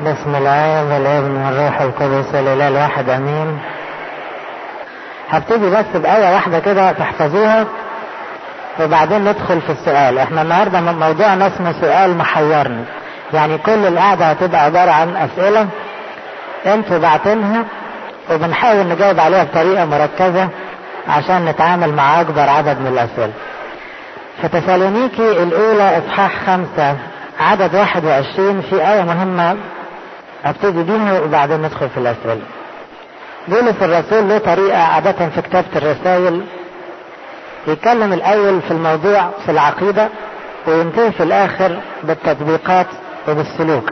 بسم الله والابن والروح القدس الاله الواحد امين هبتدي بس بآية واحدة كده تحفظوها وبعدين ندخل في السؤال احنا النهارده موضوعنا اسمه سؤال محيرني يعني كل القعدة هتبقى عبارة عن أسئلة انتوا بعتنها وبنحاول نجاوب عليها بطريقة مركزة عشان نتعامل مع أكبر عدد من الأسئلة فتسالونيكي الأولى إصحاح خمسة عدد واحد وعشرين في آية مهمة أبتدي بيها وبعدين ندخل في الأسئلة بولس الرسول له طريقة عادة في كتابة الرسائل يتكلم الأول في الموضوع في العقيدة وينتهي في الآخر بالتطبيقات وبالسلوك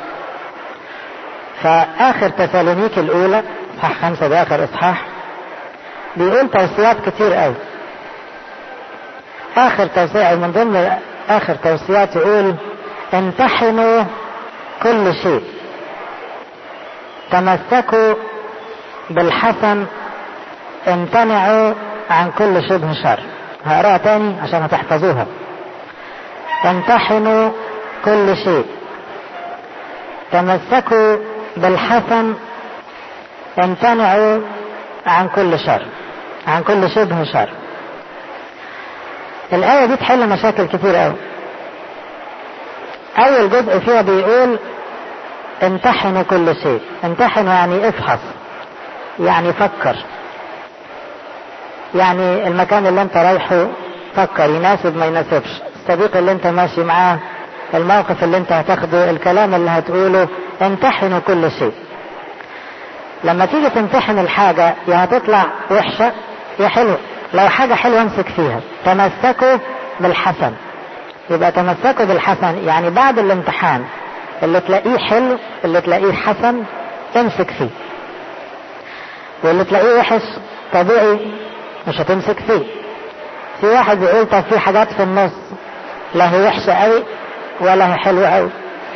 فآخر تسالونيك الأولى إصحاح خمسة ده آخر إصحاح بيقول توصيات كتير قوي آخر توصية من ضمن آخر توصيات يقول امتحنوا كل شيء تمسكوا بالحسن امتنعوا عن كل شبه شر هقراها تاني عشان هتحفظوها امتحنوا كل شيء تمسكوا بالحسن امتنعوا عن كل شر عن كل شبه شر الآية دي تحل مشاكل كتير قوي أول جزء فيها بيقول امتحنوا كل شيء امتحنوا يعني افحص يعني فكر يعني المكان اللي انت رايحه فكر يناسب ما يناسبش الصديق اللي انت ماشي معاه الموقف اللي انت هتاخده الكلام اللي هتقوله امتحنوا كل شيء لما تيجي تمتحن الحاجة يا هتطلع وحشة يا حلوة لو حاجة حلوة امسك فيها تمسكوا بالحسن يبقى تمسكوا بالحسن يعني بعد الامتحان اللي تلاقيه حلو اللي تلاقيه حسن امسك فيه واللي تلاقيه وحش طبيعي مش هتمسك فيه في واحد يقول طب في حاجات في النص لا هي وحشة قوي ولا هي حلوة قوي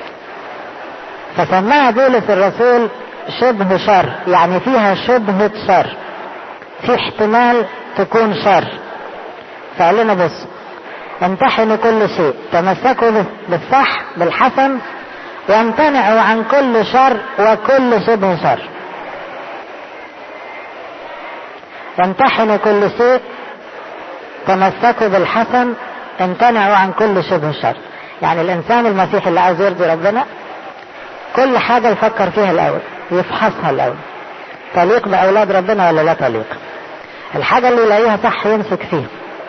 فسماها بولس الرسول شبه شر يعني فيها شبهة شر في احتمال تكون شر فقال لنا بص امتحنوا كل شيء تمسكوا بالصح بالحسن وامتنعوا عن كل شر وكل شبه شر امتحنوا كل شيء تمسكوا بالحسن امتنعوا عن كل شبه شر يعني الانسان المسيحي اللي عاوز يرضي ربنا كل حاجة يفكر فيها الاول يفحصها الاول تليق باولاد ربنا ولا لا تليق الحاجة اللي يلاقيها صح يمسك فيها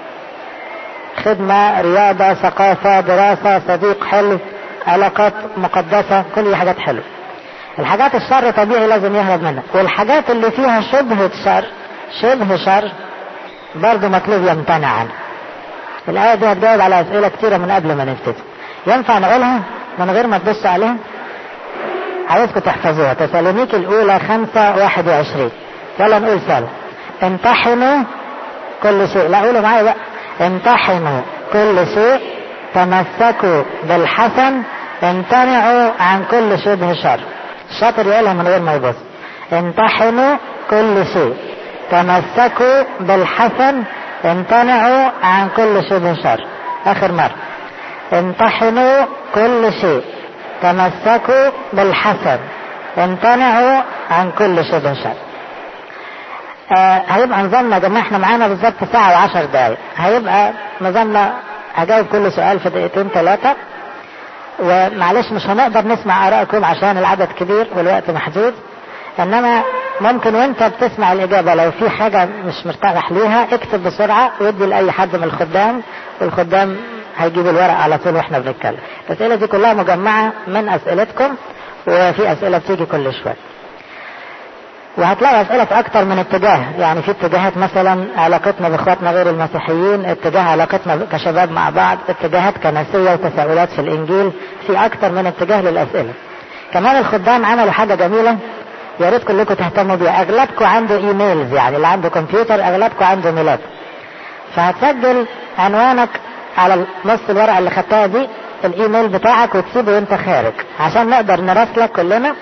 خدمة رياضة ثقافة دراسة صديق حلو علاقات مقدسة كل دي حاجات حلوة الحاجات الشر طبيعي لازم يهرب منها والحاجات اللي فيها شبهة شر شبه شر برضه مطلوب يمتنع عنها الآية دي هتجاوب على أسئلة كتيرة من قبل ما نبتدي ينفع نقولها من غير ما تبص عليها عايزكم تحفظوها تسالونيك الأولى خمسة واحد وعشرين يلا نقول سوا امتحنوا كل شيء لا قولوا معايا بقى امتحنوا كل شيء تمسكوا بالحسن امتنعوا عن كل شبه شر الشاطر يقولها من غير ما يبص امتحنوا كل شيء تمسكوا بالحسن امتنعوا عن كل شبه شر اخر مرة امتحنوا كل شيء تمسكوا بالحسن امتنعوا عن كل شبه شر آه هيبقى نظامنا يا جماعه احنا معانا بالظبط ساعة وعشر دقايق هيبقى نظامنا هجاوب كل سؤال في دقيقتين ثلاثة ومعلش مش هنقدر نسمع آرائكم عشان العدد كبير والوقت محدود انما ممكن وانت بتسمع الاجابة لو في حاجة مش مرتاح ليها اكتب بسرعة وادي لاي حد من الخدام والخدام هيجيب الورق على طول واحنا بنتكلم الاسئلة دي كلها مجمعة من اسئلتكم وفي اسئلة بتيجي كل شوية وهتلاقي اسئلة في اكتر من اتجاه يعني في اتجاهات مثلا علاقتنا باخواتنا غير المسيحيين اتجاه علاقتنا كشباب مع بعض اتجاهات كنسية وتساؤلات في الانجيل في اكتر من اتجاه للاسئلة كمان الخدام عملوا حاجة جميلة يا ريت كلكم تهتموا بيها اغلبكم عنده ايميلز يعني اللي عنده كمبيوتر اغلبكم عنده ميلاد فهتسجل عنوانك على نص الورقه اللي خدتها دي الايميل بتاعك وتسيبه وانت خارج عشان نقدر نراسلك كلنا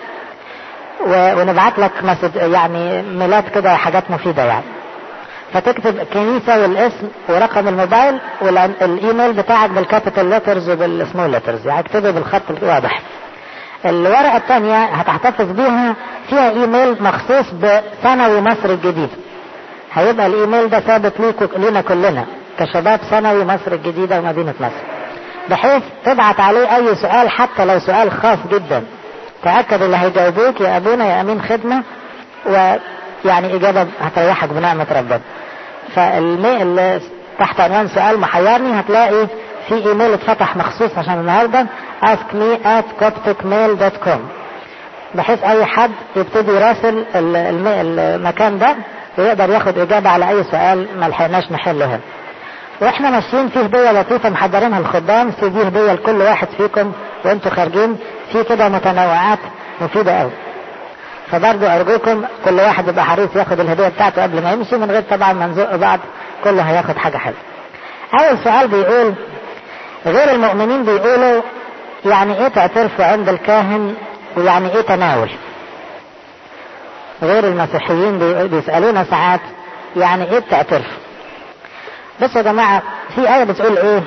ونبعت لك مسج يعني ميلاد كده حاجات مفيده يعني فتكتب كنيسه والاسم ورقم الموبايل والايميل بتاعك بالكابيتال ليترز وبالسمول ليترز يعني اكتبه بالخط الواضح الورقة الثانية هتحتفظ بيها فيها ايميل مخصوص بثانوي مصر الجديد هيبقى الايميل ده ثابت ليكو لينا كلنا كشباب ثانوي مصر الجديدة ومدينة مصر بحيث تبعت عليه اي سؤال حتى لو سؤال خاص جدا تأكد اللي هيجاوبوك يا ابونا يا امين خدمة ويعني اجابة هتريحك بنعمة ربنا فالميل تحت عنوان سؤال محيرني هتلاقي في ايميل اتفتح مخصوص عشان النهارده ask me at copticmail.com بحيث اي حد يبتدي يراسل المكان ده ويقدر ياخد اجابة على اي سؤال ما لحقناش نحله هنا واحنا ماشيين في هدية لطيفة محضرينها الخدام في دي هدية لكل واحد فيكم وانتوا خارجين في كده متنوعات مفيدة قوي فبرضو ارجوكم كل واحد يبقى حريص ياخد الهدية بتاعته قبل ما يمشي من غير طبعا ما نزق بعض كله هياخد حاجة حلوة اول سؤال بيقول غير المؤمنين بيقولوا يعني ايه تعترفوا عند الكاهن ويعني ايه تناول غير المسيحيين بيسألونا ساعات يعني ايه بتعترفوا بصوا يا جماعة في آية بتقول ايه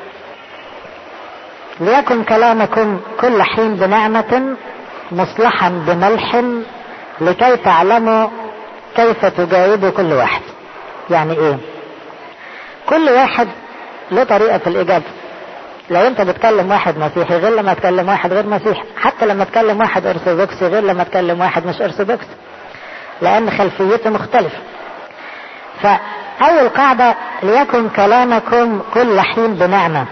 ليكن كلامكم كل حين بنعمة مصلحا بملح لكي تعلموا كيف تجاوبوا كل واحد يعني ايه كل واحد له طريقة في الإجابة لو انت بتكلم واحد مسيحي غير لما تكلم واحد غير مسيحي حتى لما تكلم واحد ارثوذكسي غير لما تكلم واحد مش ارثوذكسي لان خلفيته مختلفة فاول قاعدة ليكن كلامكم كل حين بنعمة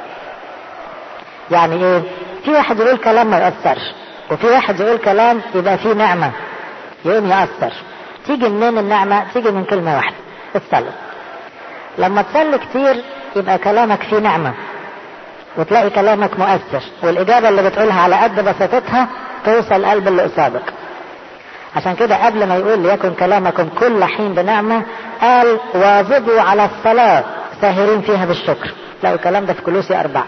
يعني ايه في واحد يقول كلام ما يأثرش وفي واحد يقول كلام يبقى فيه نعمة يقوم يأثر تيجي منين النعمة تيجي من كلمة واحدة الصلاة لما تصلي كتير يبقى كلامك فيه نعمة وتلاقي كلامك مؤثر والإجابة اللي بتقولها على قد بساطتها توصل قلب اللي قصادك عشان كده قبل ما يقول ليكن كلامكم كل حين بنعمة قال واظبوا على الصلاة ساهرين فيها بالشكر تلاقوا الكلام ده في كلوسي أربعة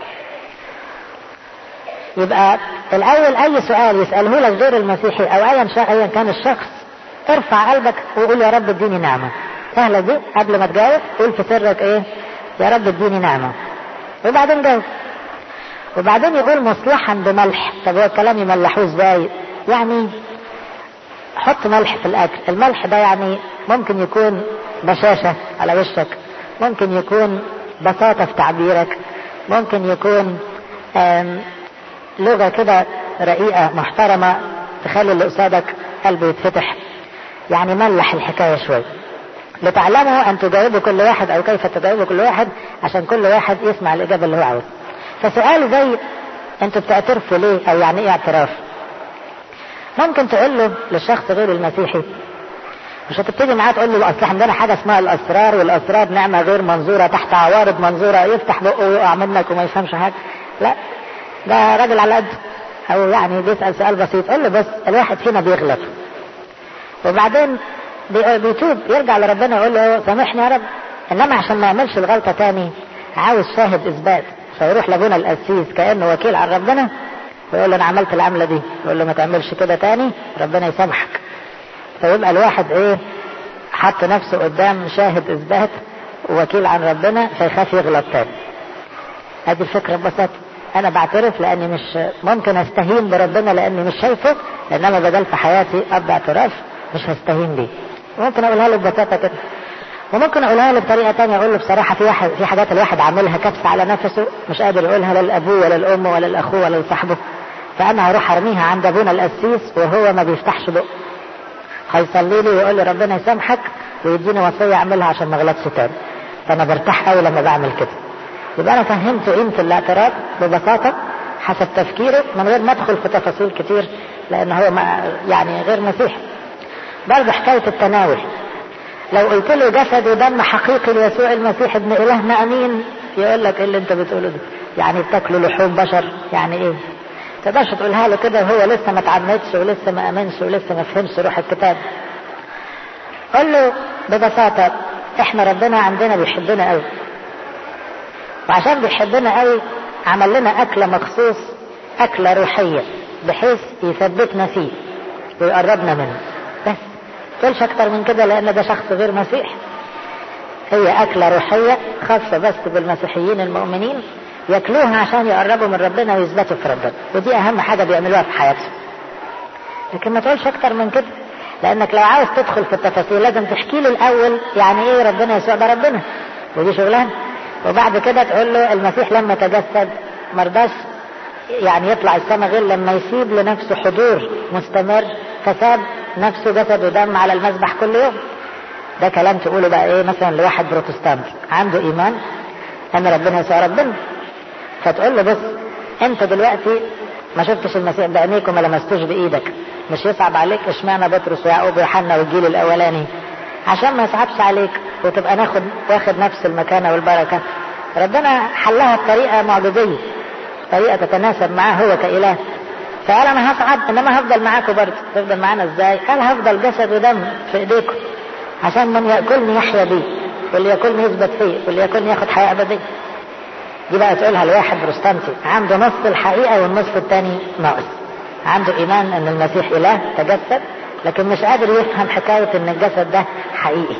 يبقى الأول أي سؤال يسأله لك غير المسيحي أو أيا أيا كان الشخص ارفع قلبك وقول يا رب اديني نعمة سهلة دي قبل ما تجاوب قول في سرك ايه يا رب اديني نعمة وبعدين جاوب وبعدين يقول مصلحا بملح طب هو الكلام يملحوه ازاي يعني حط ملح في الاكل الملح ده يعني ممكن يكون بشاشة على وشك ممكن يكون بساطة في تعبيرك ممكن يكون لغة كده رقيقة محترمة تخلي اللي قصادك قلبه يتفتح يعني ملح الحكاية شوي لتعلموا أن تجاوبوا كل واحد أو كيف تجاوبوا كل واحد عشان كل واحد يسمع الإجابة اللي هو عاوزها فسؤال زي أنتوا بتعترفوا ليه أو يعني إيه اعتراف ممكن تقول له للشخص غير المسيحي مش هتبتدي معاه تقول له اصل عندنا حاجه اسمها الاسرار والاسرار نعمه غير منظوره تحت عوارض منظوره يفتح بقه ويقع منك وما يفهمش حاجه لا ده راجل على قد او يعني بيسال سؤال بسيط قول له بس الواحد فينا بيغلط وبعدين بيتوب يرجع لربنا يقول له سامحني يا رب انما عشان ما يعملش الغلطه تاني عاوز شاهد اثبات فيروح لابونا القسيس كانه وكيل عن ربنا ويقول له انا عملت العمله دي يقول له ما تعملش كده تاني ربنا يسامحك فيبقى الواحد ايه حط نفسه قدام شاهد اثبات ووكيل عن ربنا فيخاف يغلط تاني هذه الفكره ببساطه انا بعترف لاني مش ممكن استهين بربنا لاني مش شايفه انما بدل في حياتي ابدا اعتراف مش هستهين بيه ممكن اقولها له ببساطه كده وممكن اقولها له بطريقه تانية اقول له بصراحه في واحد في حاجات الواحد عاملها كبسه على نفسه مش قادر يقولها لا لابوه ولا الام ولا الاخوه ولا لصاحبه فانا هروح ارميها عند ابونا القسيس وهو ما بيفتحش بقه هيصلي لي ويقول لي ربنا يسامحك ويديني وصيه اعملها عشان ما اغلطش تاني فانا برتاح قوي لما بعمل كده يبقى انا فهمته قيمه الاعتراف ببساطه حسب تفكيره من غير ما ادخل في تفاصيل كتير لان هو ما يعني غير مسيحي برضه حكايه التناول لو قلت له جسد ودم حقيقي ليسوع المسيح ابن الهنا امين يقول لك ايه اللي انت بتقوله ده يعني بتاكلوا لحوم بشر يعني ايه تقدرش تقولها له كده وهو لسه ما اتعمدش ولسه ما امنش ولسه ما فهمش روح الكتاب قول له ببساطه احنا ربنا عندنا بيحبنا قوي وعشان بيحبنا قوي عمل لنا أكلة مخصوص أكلة روحية بحيث يثبتنا فيه ويقربنا منه بس تقولش أكتر من كده لأن ده شخص غير مسيح هي أكلة روحية خاصة بس بالمسيحيين المؤمنين ياكلوها عشان يقربوا من ربنا ويثبتوا في ربنا ودي اهم حاجة بيعملوها في حياتهم لكن ما تقولش اكتر من كده لانك لو عاوز تدخل في التفاصيل لازم تحكي له الاول يعني ايه ربنا يسوع ده ربنا ودي شغلانه وبعد كده تقول له المسيح لما تجسد مرضاش يعني يطلع السماء غير لما يسيب لنفسه حضور مستمر فساب نفسه جسد ودم على المذبح كل يوم ده كلام تقوله بقى ايه مثلا لواحد بروتستانت عنده ايمان ان ربنا يسوع ربنا فتقول له بص انت دلوقتي ما شفتش المسيح بعينيك وما لمستوش بايدك مش يصعب عليك اشمعنى بطرس ويعقوب ويوحنا والجيل الاولاني عشان ما يصعبش عليك وتبقى ناخد واخد نفس المكانه والبركه ربنا حلها بطريقه معجزيه طريقه تتناسب معاه هو كاله فقال انا هصعد انما هفضل معاكم برضه تفضل معانا ازاي قال هفضل جسد ودم في ايديكم عشان من ياكلني يحيا بي واللي ياكلني يثبت فيه واللي ياكلني ياخد حياه ابديه دي بقى تقولها لواحد بروستانتي عنده نص الحقيقه والنص الثاني ناقص عنده ايمان ان المسيح اله تجسد لكن مش قادر يفهم حكايه ان الجسد ده حقيقي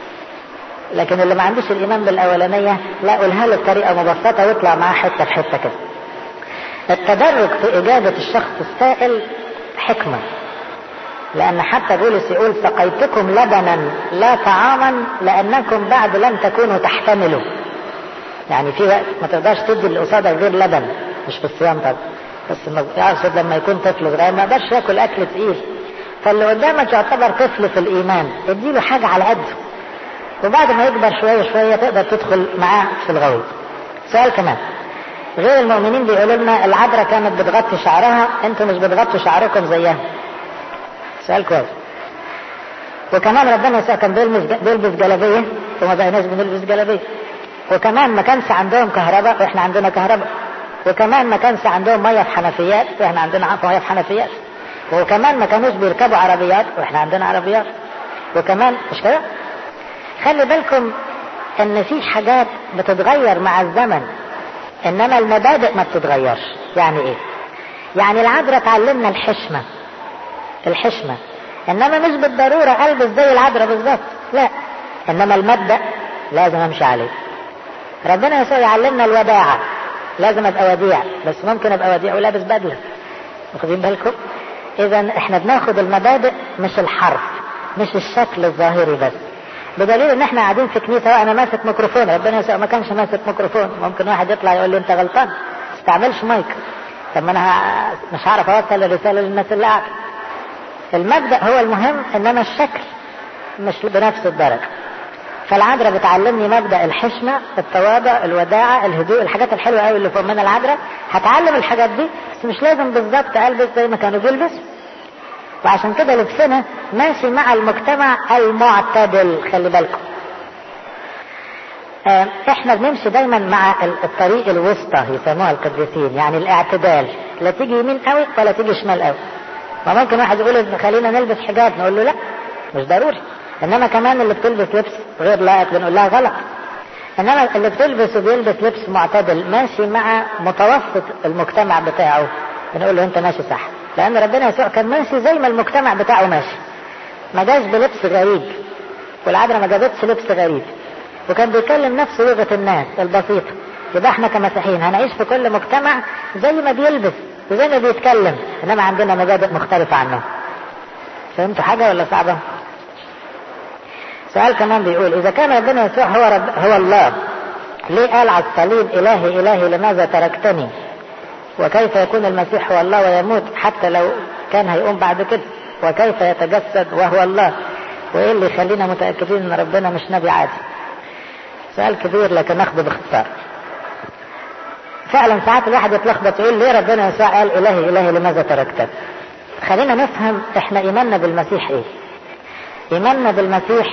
لكن اللي ما عندوش الايمان بالاولانيه لا قولها له بطريقه مبسطه واطلع معاه حته في حته كده التدرج في اجابه الشخص السائل حكمه لأن حتى بولس يقول سقيتكم لبنا لا طعاما لأنكم بعد لم تكونوا تحتملوا يعني في وقت ما تقدرش تدي اللي قصادك غير لبن مش في الصيام طبعا بس يقصد لما يكون طفل صغير ما يقدرش ياكل أكل تقيل فاللي قدامك يعتبر طفل في الإيمان اديله حاجة على قده وبعد ما يكبر شوية شوية تقدر تدخل معاه في الغويط سؤال كمان غير المؤمنين بيقولوا لنا العذراء كانت بتغطي شعرها انتوا مش بتغطوا شعركم زيها سؤال كويس وكمان ربنا يسوع كان بيلبس بيلبس جلابيه وما بقيناش بنلبس جلابيه وكمان ما كانش عندهم كهرباء واحنا عندنا كهرباء وكمان ما كانش عندهم ميه في حنفيات واحنا عندنا ميه في حنفيات وكمان ما كانوش بيركبوا عربيات واحنا عندنا عربيات وكمان مش كده خلي بالكم ان في حاجات بتتغير مع الزمن انما المبادئ ما بتتغيرش يعني ايه يعني العذراء تعلمنا الحشمه الحشمة انما مش بالضرورة البس زي العذراء بالظبط لا انما المبدأ لازم امشي عليه ربنا يسوع يعلمنا الوداعة لازم ابقى وديع بس ممكن ابقى وديع ولابس بدلة واخدين بالكم اذا احنا بناخد المبادئ مش الحرف مش الشكل الظاهري بس بدليل ان احنا قاعدين في كنيسه وانا ماسك ميكروفون ربنا يسوع ما كانش ماسك ميكروفون ممكن واحد يطلع يقول لي انت غلطان ما تستعملش مايك طب ما انا مش هعرف اوصل الرساله للناس اللي قاعده المبدأ هو المهم انما الشكل مش بنفس الدرجة فالعذراء بتعلمني مبدأ الحشمة التواضع الوداعة الهدوء الحاجات الحلوة قوي اللي فوق من العذراء هتعلم الحاجات دي بس مش لازم بالظبط البس زي ما كانوا بيلبسوا وعشان كده لبسنا ماشي مع المجتمع المعتدل خلي بالكم اه احنا بنمشي دايما مع الطريق الوسطى يسموها القديسين يعني الاعتدال لا تيجي يمين قوي ولا تيجي شمال قوي ما ممكن واحد يقول خلينا نلبس حجاب نقول له لا مش ضروري انما كمان اللي بتلبس لبس غير لائق بنقول لها غلط انما اللي بتلبس وبيلبس لبس معتدل ماشي مع متوسط المجتمع بتاعه بنقول له انت ماشي صح لان ربنا يسوع كان ماشي زي ما المجتمع بتاعه ماشي ما جاش بلبس غريب والعذراء ما جابتش لبس غريب وكان بيكلم نفس لغه الناس البسيطه يبقى احنا كمسيحيين هنعيش في كل مجتمع زي ما بيلبس وزي ما بيتكلم انما عندنا مبادئ مختلفة عنه فهمتوا حاجة ولا صعبة سؤال كمان بيقول اذا كان ربنا يسوع هو رب هو الله ليه قال على الصليب الهي الهي لماذا تركتني وكيف يكون المسيح هو الله ويموت حتى لو كان هيقوم بعد كده وكيف يتجسد وهو الله وايه اللي يخلينا متاكدين ان ربنا مش نبي عادي سؤال كبير لكن ناخده باختصار فعلا ساعات الواحد يتلخبط يقول ليه ربنا يسوع قال الهي الهي لماذا تركتني خلينا نفهم احنا ايماننا بالمسيح ايه ايماننا بالمسيح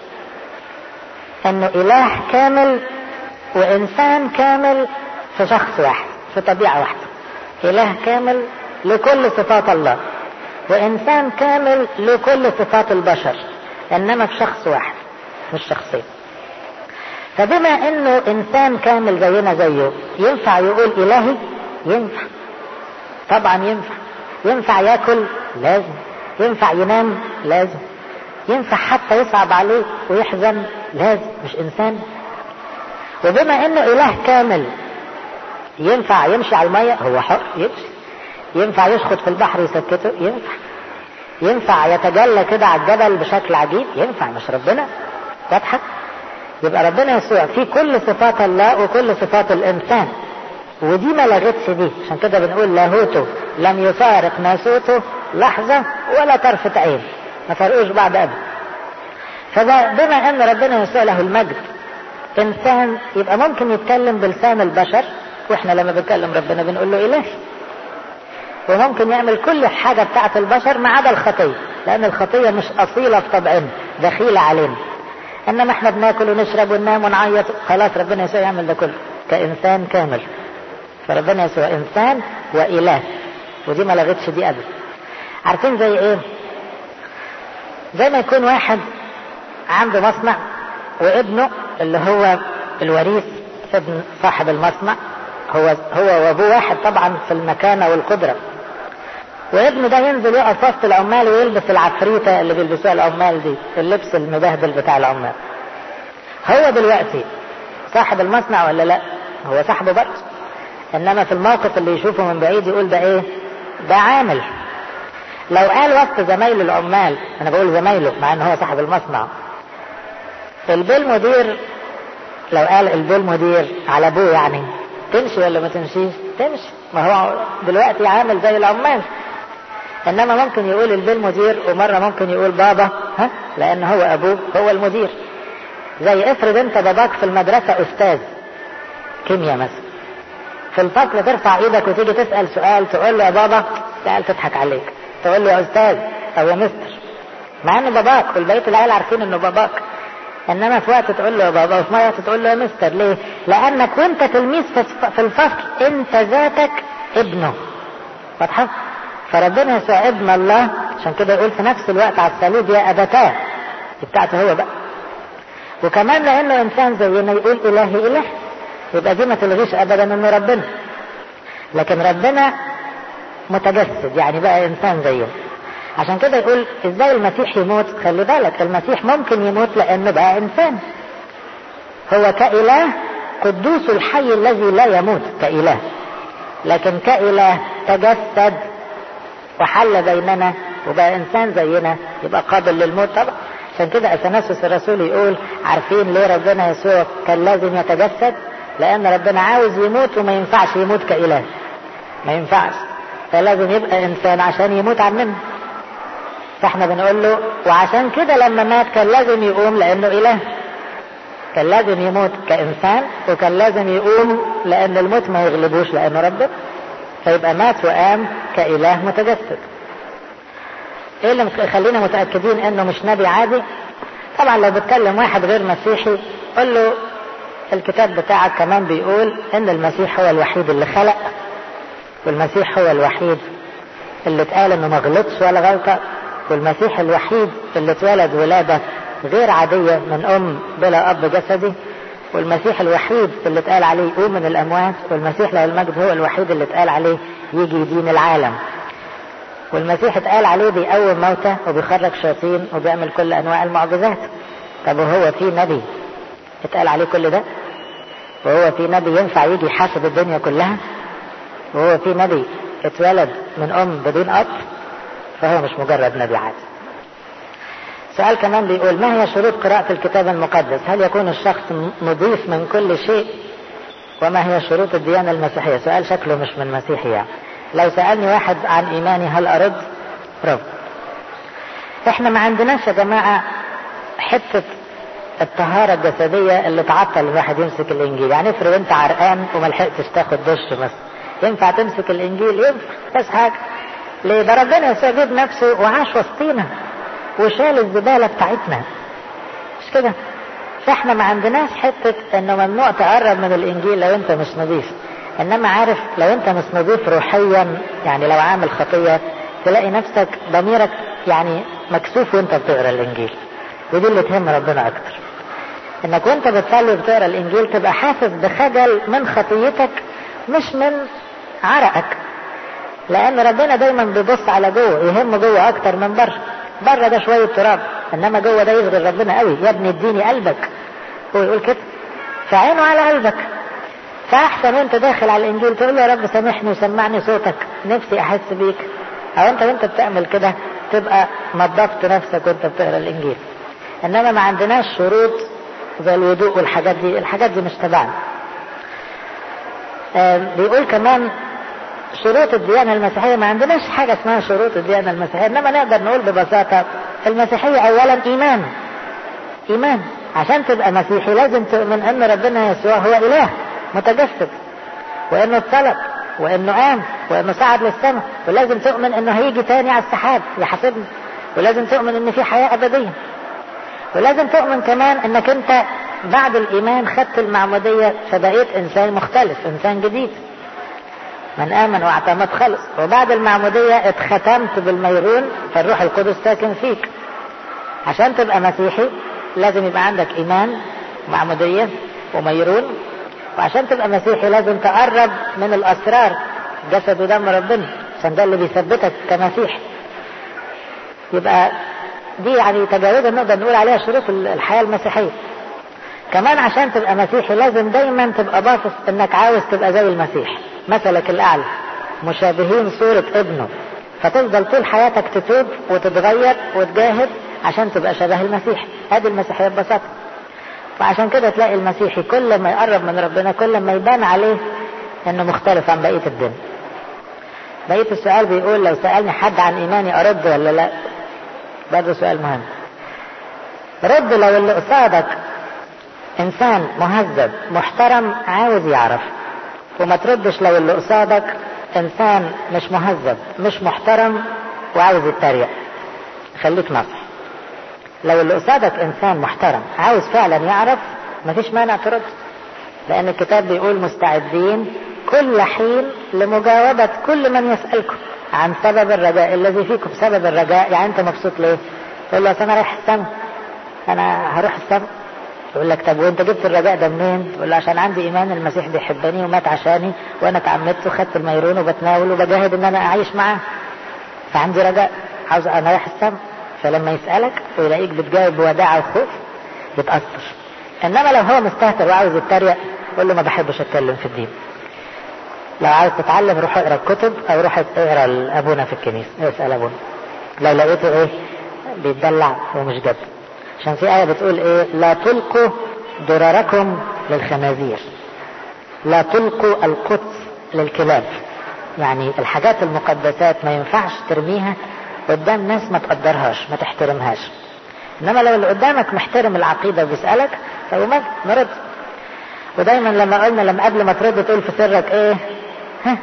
انه اله كامل وانسان كامل في شخص واحد في طبيعه واحده اله كامل لكل صفات الله وانسان كامل لكل صفات البشر انما في شخص واحد مش شخصين فبما انه انسان كامل زينا زيه ينفع يقول الهي ينفع طبعا ينفع ينفع ياكل لازم ينفع ينام لازم ينفع حتى يصعب عليه ويحزن لازم مش انسان وبما انه اله كامل ينفع يمشي على المية هو حر يمشي ينفع يشخط في البحر يسكته ينفع ينفع يتجلى كده على الجبل بشكل عجيب ينفع مش ربنا واضحة يبقى ربنا يسوع في كل صفات الله وكل صفات الإنسان ودي ما لغتش دي عشان كده بنقول لاهوته لم يفارق ناسوته لحظة ولا طرفة عين ما فرقوش بعد أبدا فده بما أن ربنا يسوع له المجد إنسان يبقى ممكن يتكلم بلسان البشر وإحنا لما بنكلم ربنا بنقول له إله وممكن يعمل كل حاجة بتاعت البشر ما عدا الخطية لأن الخطية مش أصيلة في طبعنا دخيلة علينا إنما إحنا بناكل ونشرب وننام ونعيط خلاص ربنا يسوع يعمل ده كله كإنسان كامل فربنا يسوع إنسان وإله ودي ما لغتش دي أبدا عارفين زي إيه؟ زي ما يكون واحد عنده مصنع وابنه اللي هو الوريث ابن صاحب المصنع هو هو وابوه واحد طبعا في المكانه والقدره وابنه ده ينزل يقف وسط العمال ويلبس العفريته اللي بيلبسوها العمال دي اللبس المبهدل بتاع العمال هو دلوقتي صاحب المصنع ولا لا هو صاحبه برضه انما في الموقف اللي يشوفه من بعيد يقول ده ايه ده عامل لو قال وسط زمايله العمال انا بقول زمايله مع ان هو صاحب المصنع البيل مدير لو قال البيل مدير على ابوه يعني تمشي ولا ما تمشيش تمشي ما هو دلوقتي عامل زي العمال انما ممكن يقول البيل مدير ومره ممكن يقول بابا ها لان هو ابوه هو المدير زي افرض انت باباك في المدرسه استاذ كيمياء مثلا في الفصل ترفع ايدك وتيجي تسال سؤال تقول له يا بابا لا تضحك عليك تقول له يا استاذ او يا مستر مع ان باباك والبقيه العيال عارفين انه باباك انما في وقت تقول له يا بابا وفي وقت تقول له يا مستر ليه لانك وانت تلميذ في الفصل انت ذاتك ابنه واضحه فربنا يسوع ابن الله عشان كده يقول في نفس الوقت على الصليب يا ابتاه بتاعته هو بقى وكمان لانه انسان زينا يقول الهي اله يبقى دي ما تلغيش ابدا انه ربنا لكن ربنا متجسد يعني بقى انسان زيه عشان كده يقول ازاي المسيح يموت خلي بالك المسيح ممكن يموت لانه بقى انسان هو كاله قدوس الحي الذي لا يموت كاله لكن كاله تجسد وحل بيننا وبقى انسان زينا يبقى قابل للموت طبعا عشان كده اثناسوس الرسول يقول عارفين ليه ربنا يسوع كان لازم يتجسد لان ربنا عاوز يموت وما ينفعش يموت كاله ما ينفعش فلازم يبقى انسان عشان يموت عننا فاحنا بنقول له وعشان كده لما مات كان لازم يقوم لانه اله كان لازم يموت كانسان وكان لازم يقوم لان الموت ما يغلبوش لانه ربنا فيبقى مات وقام كاله متجسد ايه اللي يخلينا متاكدين انه مش نبي عادي طبعا لو بتكلم واحد غير مسيحي قل له الكتاب بتاعك كمان بيقول ان المسيح هو الوحيد اللي خلق والمسيح هو الوحيد اللي اتقال انه ما غلطش ولا غلطه والمسيح الوحيد اللي اتولد ولاده غير عاديه من ام بلا اب جسدي والمسيح الوحيد اللي اتقال عليه يقوم من الاموات والمسيح له المجد هو الوحيد اللي اتقال عليه يجي يدين العالم والمسيح اتقال عليه بيقوم موتى وبيخرج شياطين وبيعمل كل انواع المعجزات طب وهو في نبي اتقال عليه كل ده وهو في نبي ينفع يجي يحاسب الدنيا كلها وهو في نبي اتولد من ام بدون اب فهو مش مجرد نبي عادي سؤال كمان بيقول ما هي شروط قراءة الكتاب المقدس هل يكون الشخص مضيف من كل شيء وما هي شروط الديانة المسيحية سؤال شكله مش من مسيحي يعني لو سألني واحد عن إيماني هل أرد رب احنا ما عندناش يا جماعة حتة الطهارة الجسدية اللي تعطل الواحد يمسك الإنجيل يعني افرض أنت عرقان وما لحقتش تاخد دش مثلا ينفع تمسك الإنجيل ينفع بس حاجة ليه ده ربنا يسوع جاب نفسه وعاش وسطينا وشال الزبالة بتاعتنا مش كده فاحنا ما عندناش حتة انه ممنوع تقرب من الانجيل لو انت مش نظيف انما عارف لو انت مش نظيف روحيا يعني لو عامل خطية تلاقي نفسك ضميرك يعني مكسوف وانت بتقرا الانجيل ودي اللي تهم ربنا اكتر انك وانت بتصلي وبتقرا الانجيل تبقى حاسس بخجل من خطيتك مش من عرقك لان ربنا دايما بيبص على جوه يهم جوه اكتر من بره بره ده شويه تراب انما جوه ده يشغل ربنا قوي يا ابني اديني قلبك هو يقول كده فعينه على قلبك فأحسن وانت داخل على الإنجيل تقول له يا رب سامحني وسمعني صوتك نفسي أحس بيك أو انت وانت بتعمل كده تبقى نظفت نفسك وانت بتقرا الإنجيل إنما ما عندناش شروط زي الوضوء والحاجات دي الحاجات دي مش تبعنا بيقول كمان شروط الديانة المسيحية ما عندناش حاجة اسمها شروط الديانة المسيحية إنما نقدر نقول ببساطة المسيحية أولا إيمان إيمان عشان تبقى مسيحي لازم تؤمن أن ربنا يسوع هو إله متجسد وإنه اتصلب وإنه قام وإنه صعد للسماء ولازم تؤمن إنه هيجي تاني على السحاب يحاسبنا ولازم تؤمن إن في حياة أبدية ولازم تؤمن كمان إنك أنت بعد الإيمان خدت المعمودية فبقيت إنسان مختلف إنسان جديد من آمن واعتمد خلص وبعد المعمودية اتختمت بالميرون فالروح القدس ساكن فيك عشان تبقى مسيحي لازم يبقى عندك إيمان معمودية وميرون وعشان تبقى مسيحي لازم تقرب من الأسرار جسد ودم ربنا عشان ده اللي بيثبتك كمسيحي يبقى دي يعني تجاوزا نقدر نقول عليها شروط الحياة المسيحية كمان عشان تبقى مسيحي لازم دايما تبقى باصص انك عاوز تبقى زي المسيح مثلك الاعلى مشابهين صورة ابنه فتفضل طول حياتك تتوب وتتغير وتجاهد عشان تبقى شبه المسيح هذه المسيحية ببساطة فعشان كده تلاقي المسيحي كل ما يقرب من ربنا كل ما يبان عليه انه مختلف عن بقية الدنيا بقية السؤال بيقول لو سألني حد عن ايماني ارد ولا لا برضه سؤال مهم رد لو اللي قصادك انسان مهذب محترم عاوز يعرف وما تردش لو اللي قصادك انسان مش مهذب مش محترم وعاوز يتريق خليك نصح لو اللي قصادك انسان محترم عاوز فعلا يعرف مفيش مانع ترد لان الكتاب بيقول مستعدين كل حين لمجاوبة كل من يسألكم عن سبب الرجاء الذي فيكم سبب الرجاء يعني انت مبسوط ليه تقول له انا رايح السما انا هروح السما يقول لك طب وانت جبت الرجاء ده منين؟ تقول له عشان عندي ايمان المسيح بيحبني ومات عشاني وانا اتعمدت وخدت الميرون وبتناول وبجاهد ان انا اعيش معاه. فعندي رجاء عاوز انا رايح السما فلما يسالك ويلاقيك بتجاوب بوداعه وخوف يتاثر. انما لو هو مستهتر وعاوز يتريق قول له ما بحبش اتكلم في الدين. لو عاوز تتعلم روح اقرا الكتب او روح اقرا ابونا في الكنيسه اسال ابونا. لو لقيته ايه بيتدلع ومش جد. عشان في آية بتقول إيه لا تلقوا ضرركم للخنازير لا تلقوا القدس للكلاب يعني الحاجات المقدسات ما ينفعش ترميها قدام ناس ما تقدرهاش ما تحترمهاش انما لو اللي قدامك محترم العقيدة وبيسألك طب ما نرد ودايما لما قلنا لما قبل ما ترد تقول في سرك ايه ها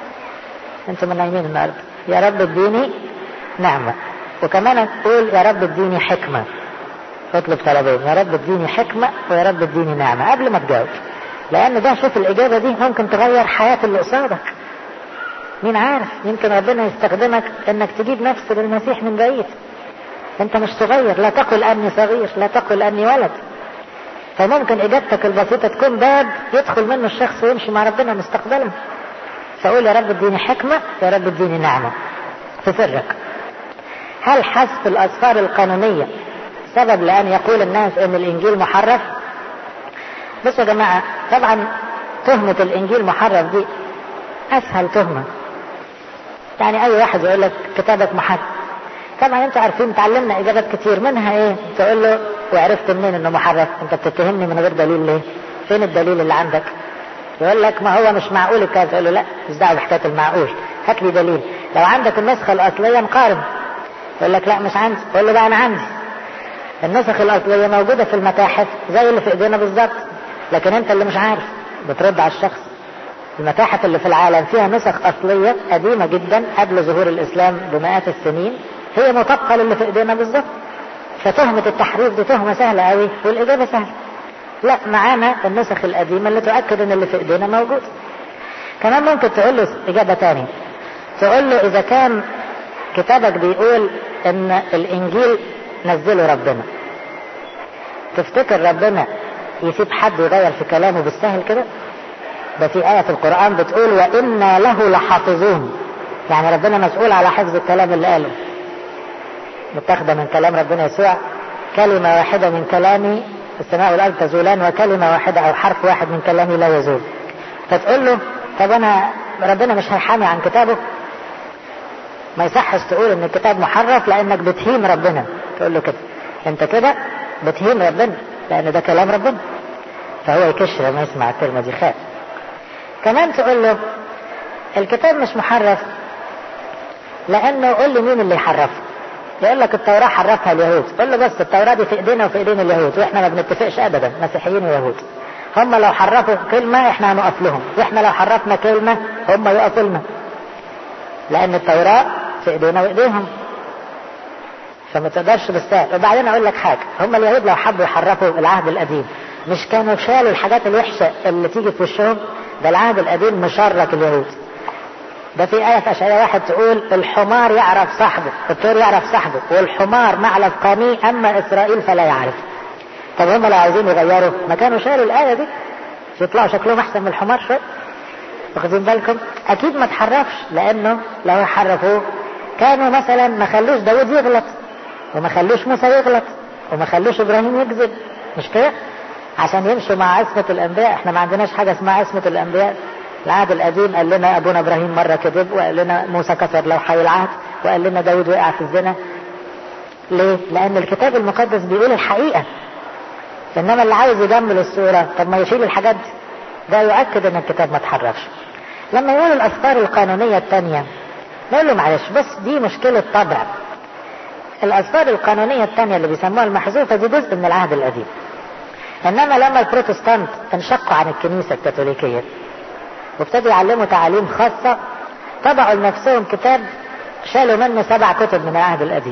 انتوا من نايمين النهارده يا رب اديني نعمة وكمان تقول يا رب اديني حكمة اطلب طلبين يا رب اديني حكمة ويا رب اديني نعمة قبل ما تجاوب لأن ده شوف الإجابة دي ممكن تغير حياة اللي قصادك مين عارف يمكن ربنا يستخدمك انك تجيب نفس للمسيح من بعيد انت مش صغير لا تقل اني صغير لا تقل اني ولد فممكن اجابتك البسيطة تكون باب يدخل منه الشخص ويمشي مع ربنا مستقبلا فقول يا رب اديني حكمة يا رب اديني نعمة في سرك هل حذف الأسفار القانونية سبب لأن يقول الناس أن الإنجيل محرف بصوا يا جماعة طبعا تهمة الإنجيل محرف دي أسهل تهمة يعني أي واحد يقول لك كتابك محرف طبعا انتوا عارفين تعلمنا إجابات كتير منها إيه تقول له وعرفت منين إنه محرف أنت بتتهمني من غير دليل ليه فين الدليل اللي عندك يقول لك ما هو مش معقول كذا تقول له لا مش دعوه بحكايه المعقول هات لي دليل لو عندك النسخه الاصليه نقارن يقول لك لا مش عندي يقول له بقى انا عندي النسخ الاصليه موجوده في المتاحف زي اللي في ايدينا بالظبط لكن انت اللي مش عارف بترد على الشخص المتاحف اللي في العالم فيها نسخ اصليه قديمه جدا قبل ظهور الاسلام بمئات السنين هي مطابقه للي في ايدينا بالظبط فتهمه التحريف دي تهمه سهله قوي والاجابه سهله لا معانا النسخ القديمة اللي تؤكد ان اللي في ايدينا موجود كمان ممكن تقول له اجابة تانية تقول له اذا كان كتابك بيقول ان الانجيل نزله ربنا تفتكر ربنا يسيب حد يغير في كلامه بالسهل كده ده في آية في القرآن بتقول وإنا له لحافظون يعني ربنا مسؤول على حفظ الكلام اللي قاله متاخده من كلام ربنا يسوع كلمة واحدة من كلامي السماء والأرض تزولان وكلمة واحدة أو حرف واحد من كلامي لا يزول فتقول له طب انا ربنا مش هيحامي عن كتابه ما يصحش تقول ان الكتاب محرف لانك بتهين ربنا تقول له كده انت كده بتهين ربنا لان ده كلام ربنا فهو يكش لما يسمع الكلمه دي خاف كمان تقول له الكتاب مش محرف لانه قول لي مين اللي يحرفه يقول لك التوراة حرفها اليهود قول له بس التوراة دي في ايدينا وفي ايدين اليهود واحنا ما بنتفقش ابدا مسيحيين ويهود هم لو حرفوا كلمة احنا هنقف لهم واحنا لو حرفنا كلمة هم يقفوا لنا لان التوراة في ايدينا وايديهم فما تقدرش بالسهل وبعدين اقول لك حاجة هم اليهود لو حبوا يحرفوا العهد القديم مش كانوا شالوا الحاجات الوحشة اللي تيجي في وشهم ده العهد القديم مشرك اليهود ده في آية في أشعياء واحد تقول الحمار يعرف صاحبه الطير يعرف صاحبه والحمار معلف قاني أما إسرائيل فلا يعرف طب هم لو عايزين يغيروا ما كانوا شالوا الآية دي يطلعوا شكلهم أحسن من الحمار شوية واخدين بالكم أكيد ما تحرفش لأنه لو حرفوه كانوا مثلا ما خلوش داود يغلط وما خلوش موسى يغلط وما خلوش إبراهيم يكذب مش كده عشان يمشوا مع عصمة الأنبياء احنا ما عندناش حاجة اسمها عصمة الأنبياء العهد القديم قال لنا ابونا ابراهيم مره كذب وقال لنا موسى كسر لوحي العهد وقال لنا داود وقع في الزنا ليه؟ لان الكتاب المقدس بيقول الحقيقه انما اللي عاوز يجمل الصوره طب ما يشيل الحاجات دي ده يؤكد ان الكتاب ما اتحرفش لما يقول الاسفار القانونيه الثانيه نقول له معلش بص دي مشكله طبع الاسفار القانونيه الثانيه اللي بيسموها المحذوفه دي جزء من العهد القديم انما لما البروتستانت انشقوا عن الكنيسه الكاثوليكيه وابتدوا يعلموا تعاليم خاصة طبعوا لنفسهم كتاب شالوا منه سبع كتب من العهد القديم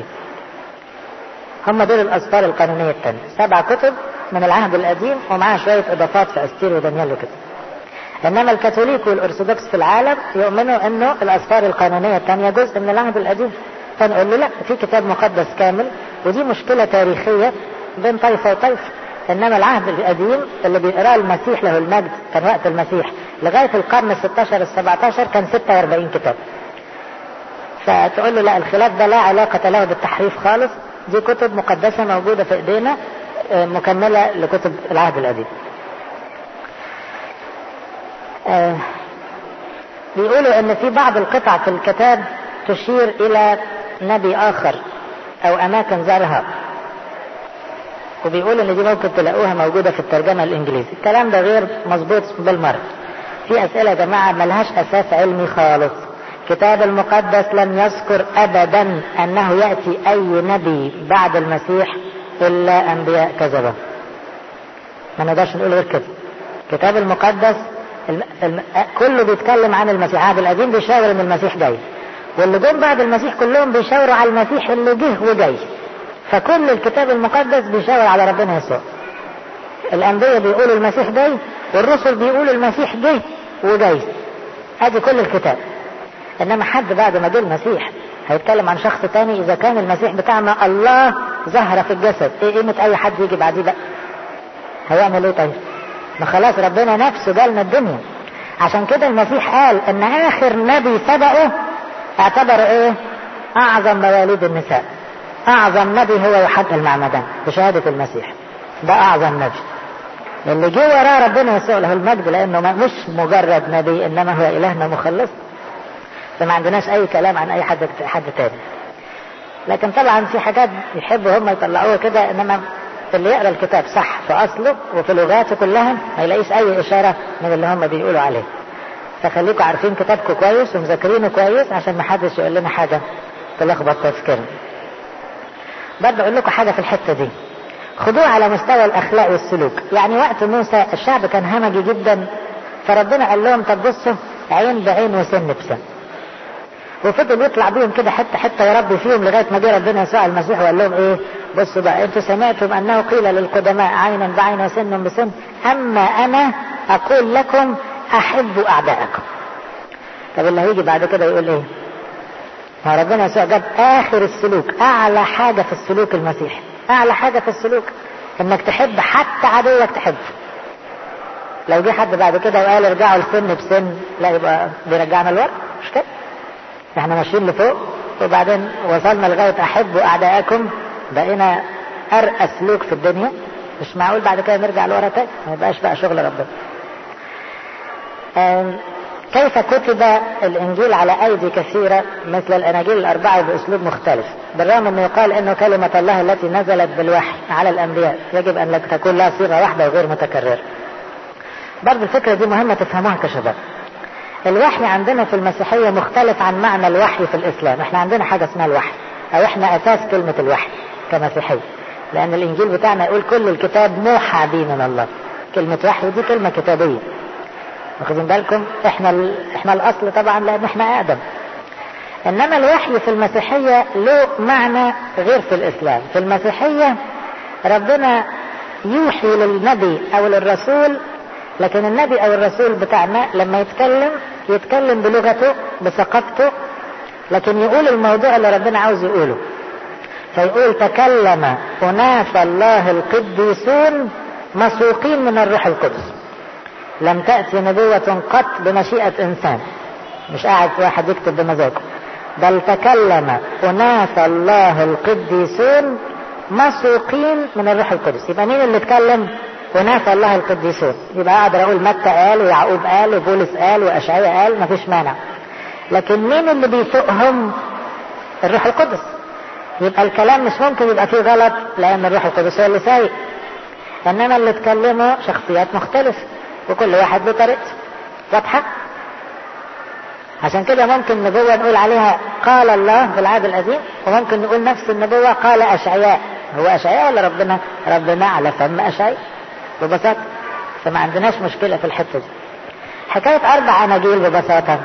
هم دول الأسفار القانونية الثانية سبع كتب من العهد القديم ومعاها شوية إضافات في أستير ودانيال وكده إنما الكاثوليك والأرثوذكس في العالم يؤمنوا إنه الأسفار القانونية الثانية جزء من العهد القديم فنقول له لا في كتاب مقدس كامل ودي مشكلة تاريخية بين طائفة وطائفة انما العهد القديم اللي بيقراه المسيح له المجد كان وقت المسيح لغايه القرن ال 16 ال 17 كان 46 كتاب. فتقول له لا الخلاف ده لا علاقه له بالتحريف خالص دي كتب مقدسه موجوده في ايدينا مكمله لكتب العهد القديم. آه بيقولوا ان في بعض القطع في الكتاب تشير الى نبي اخر او اماكن زارها وبيقول ان دي ممكن تلاقوها موجوده في الترجمه الانجليزي الكلام ده غير مظبوط بالمره في اسئله يا جماعه ملهاش اساس علمي خالص الكتاب المقدس لم يذكر ابدا انه ياتي اي نبي بعد المسيح الا انبياء كذبه ما نقدرش نقول غير كده الكتاب المقدس الم... الم... كله بيتكلم عن المسيح العهد القديم بيشاور ان المسيح جاي واللي جم بعد المسيح كلهم بيشاوروا على المسيح اللي جه وجاي فكل الكتاب المقدس بيشاور على ربنا يسوع الأنبياء بيقولوا المسيح جاي والرسل بيقولوا المسيح جه وجاي ادي كل الكتاب انما حد بعد ما جه المسيح هيتكلم عن شخص تاني اذا كان المسيح بتاعنا الله ظهر في الجسد ايه قيمة اي حد يجي بعديه بقى هيعمل ايه طيب ما خلاص ربنا نفسه جالنا الدنيا عشان كده المسيح قال ان اخر نبي سبقه اعتبر ايه اعظم مواليد النساء اعظم نبي هو يوحنا المعمدان بشهادة المسيح ده اعظم نبي اللي جه وراه ربنا يسوع له المجد لانه مش مجرد نبي انما هو الهنا مخلص فما عندناش اي كلام عن اي حد حد تاني لكن طبعا في حاجات يحبوا هم يطلعوها كده انما اللي يقرا الكتاب صح في اصله وفي لغاته كلها ما يلاقيش اي اشاره من اللي هم بيقولوا عليه فخليكم عارفين كتابكم كويس ومذاكرينه كويس عشان ما حدش يقول لنا حاجه تلخبط تفكيرنا برضه اقول لكم حاجه في الحته دي خدوه على مستوى الاخلاق والسلوك يعني وقت موسى الشعب كان همجي جدا فربنا قال لهم طب بصوا عين بعين وسن بسن وفضل يطلع بيهم كده حته حته يربي فيهم لغايه ما جه ربنا يسوع المسيح وقال لهم ايه بصوا بقى انتوا سمعتم انه قيل للقدماء عينا بعين وسن بسن اما انا اقول لكم احبوا اعداءكم طب اللي هيجي بعد كده يقول ايه ما ربنا يسوع جاب اخر السلوك اعلى حاجه في السلوك المسيحي اعلى حاجه في السلوك انك تحب حتى عدوك تحبه لو جه حد بعد كده وقال ارجعوا لسن بسن لا يبقى بيرجعنا لورا مش كده احنا ماشيين لفوق وبعدين وصلنا لغايه احبوا اعداءكم بقينا ارقى سلوك في الدنيا مش معقول بعد كده نرجع لورا تاني ما يبقاش بقى شغل ربنا كيف كتب الانجيل على ايدي كثيرة مثل الاناجيل الاربعة باسلوب مختلف بالرغم انه يقال انه كلمة الله التي نزلت بالوحي على الانبياء يجب ان تكون لها صيغة واحدة وغير متكررة برضه الفكرة دي مهمة تفهموها كشباب الوحي عندنا في المسيحية مختلف عن معنى الوحي في الاسلام احنا عندنا حاجة اسمها الوحي او احنا اساس كلمة الوحي كمسيحية لان الانجيل بتاعنا يقول كل الكتاب موحى به من الله كلمة وحي دي كلمة كتابية واخدين بالكم احنا ال... احنا الاصل طبعا لان احنا ادم انما الوحي في المسيحية له معنى غير في الاسلام في المسيحية ربنا يوحي للنبي او للرسول لكن النبي او الرسول بتاعنا لما يتكلم يتكلم بلغته بثقافته لكن يقول الموضوع اللي ربنا عاوز يقوله فيقول تكلم أناس الله القديسون مسوقين من الروح القدس لم تأتي نبوة قط بمشيئة إنسان مش قاعد واحد يكتب بمزاجه بل تكلم أناس الله القديسون مسوقين من الروح القدس يبقى مين اللي اتكلم أناس الله القديسون يبقى أقدر أقول متى قال ويعقوب قال وبولس قال وأشعياء قال مفيش مانع لكن مين اللي بيسوقهم الروح القدس يبقى الكلام مش ممكن يبقى فيه غلط لأن الروح القدس هو اللي سايق إنما اللي اتكلموا شخصيات مختلفة وكل واحد له طريقته واضحة؟ عشان كده ممكن نبوة نقول عليها قال الله في العهد القديم وممكن نقول نفس النبوة قال أشعياء هو أشعياء ولا ربنا؟ ربنا على فم أشعياء ببساطة فما عندناش مشكلة في الحتة دي حكاية أربع أناجيل ببساطة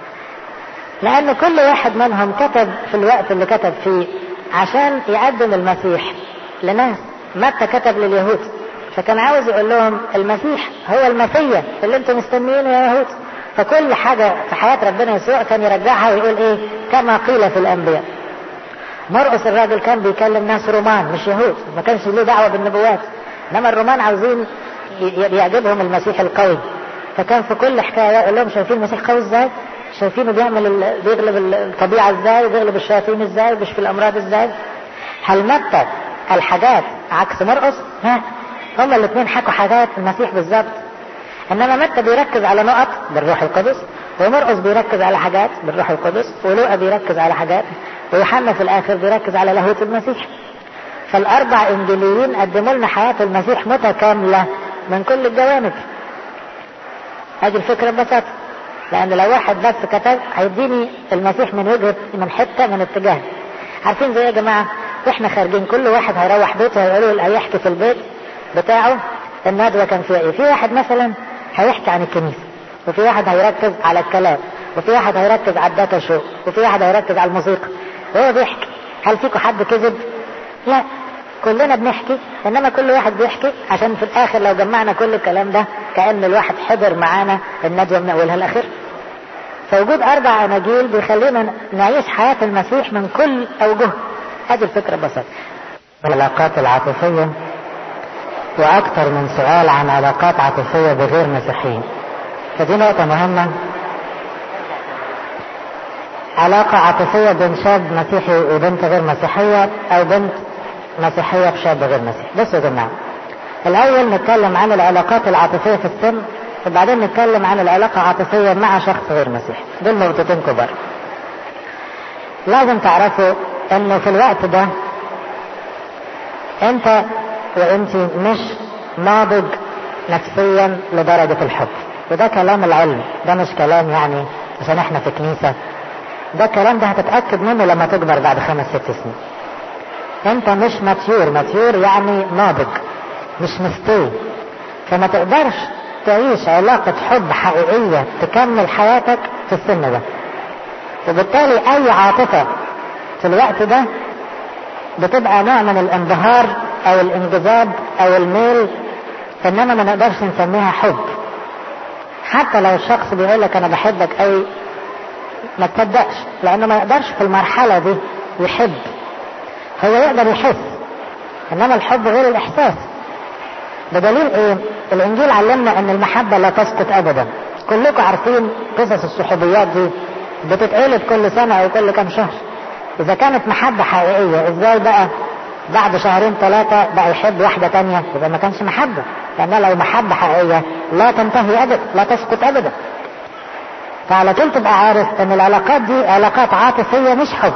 لأن كل واحد منهم كتب في الوقت اللي كتب فيه عشان يقدم المسيح لناس متى كتب لليهود فكان عاوز يقول لهم المسيح هو المسيا اللي انتم مستنيينه يا يهود فكل حاجة في حياة ربنا يسوع كان يرجعها ويقول ايه كما قيل في الانبياء مرقس الراجل كان بيكلم ناس رومان مش يهود ما كانش له دعوة بالنبوات انما الرومان عاوزين يعجبهم المسيح القوي فكان في كل حكاية يقول لهم شايفين المسيح قوي ازاي شايفينه بيعمل بيغلب الطبيعة ازاي بيغلب الشياطين ازاي بيشفي الامراض ازاي هل متى الحاجات عكس مرقس ها هما الاثنين حكوا حاجات المسيح بالظبط انما متى بيركز على نقط بالروح القدس ومرقس بيركز على حاجات بالروح القدس ولوقا بيركز على حاجات ويوحنا في الاخر بيركز على لاهوت المسيح فالاربع انجيليين قدموا لنا حياة المسيح متكاملة من كل الجوانب هذه الفكرة ببساطة لان لو واحد بس كتب هيديني المسيح من وجهة من حتة من اتجاه عارفين زي يا جماعة واحنا خارجين كل واحد هيروح بيته هيقولوا له هيحكي في البيت بتاعه الندوة كان فيها ايه في واحد مثلا هيحكي عن الكنيسة وفي واحد هيركز على الكلام وفي واحد هيركز على الداتا شو وفي واحد هيركز على الموسيقى وهو بيحكي هل فيكم حد كذب لا كلنا بنحكي انما كل واحد بيحكي عشان في الاخر لو جمعنا كل الكلام ده كأن الواحد حضر معانا الندوة من اولها لاخر فوجود اربع اناجيل بيخلينا نعيش حياة المسيح من كل اوجه هذه الفكرة ببساطة العلاقات العاطفية واكثر من سؤال عن علاقات عاطفية بغير مسيحيين فدي نقطة مهمة علاقة عاطفية بين شاب مسيحي وبنت غير مسيحية او بنت مسيحية بشاب غير مسيحي بصوا يا جماعة الاول نتكلم عن العلاقات العاطفية في السن وبعدين نتكلم عن العلاقة العاطفية مع شخص غير مسيحي دول نقطتين كبار لازم تعرفوا انه في الوقت ده انت وانت مش ناضج نفسيا لدرجة الحب وده كلام العلم ده مش كلام يعني عشان احنا في كنيسة ده الكلام ده هتتأكد منه لما تكبر بعد خمس ست سنين انت مش ماتيور ماتيور يعني ناضج مش مستوي فما تقدرش تعيش علاقة حب حقيقية تكمل حياتك في السن ده وبالتالي اي عاطفة في الوقت ده بتبقى نوع من الانبهار او الانجذاب او الميل انما ما نقدرش نسميها حب حتى لو الشخص بيقول لك انا بحبك قوي ما تصدقش لانه ما يقدرش في المرحلة دي يحب هو يقدر يحس انما الحب غير الاحساس بدليل ايه الانجيل علمنا ان المحبة لا تسقط ابدا كلكم عارفين قصص الصحوبيات دي بتتقلب كل سنة او كل كام شهر اذا كانت محبة حقيقية ازاي بقى بعد شهرين ثلاثة بقى يحب واحدة تانية يبقى ما كانش محبة لأنها لو محبة حقيقية لا تنتهي أبدا لا تسقط أبدا فعلى طول تبقى عارف ان العلاقات دي علاقات عاطفية مش حب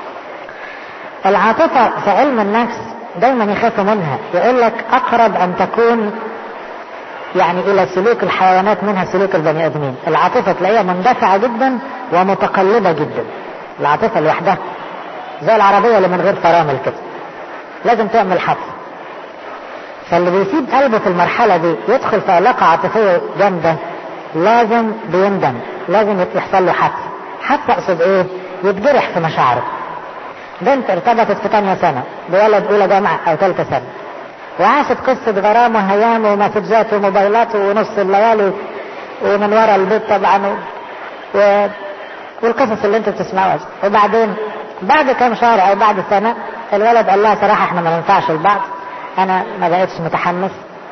العاطفة في علم النفس دايما يخافوا منها يقول لك اقرب ان تكون يعني الى سلوك الحيوانات منها سلوك البني ادمين العاطفة تلاقيها مندفعة جدا ومتقلبة جدا العاطفة لوحدها زي العربية اللي من غير فرامل كده لازم تعمل حادثة فاللي بيسيب قلبه في المرحلة دي يدخل في علاقة عاطفية جامدة لازم بيندم لازم يحصل له حادثة حادثة اقصد ايه يتجرح في مشاعره بنت ارتبطت في تانية سنة بولد اولى جامعة او ثالثة سنة وعاشت قصة غرام وهيام ومسجات وموبايلات ونص الليالي ومن ورا البيت طبعا و... والقصص اللي انتوا بتسمعوها وبعدين بعد كام شهر او بعد سنة الولد قال لها صراحة احنا ما ننفعش لبعض انا ما بقتش متحمس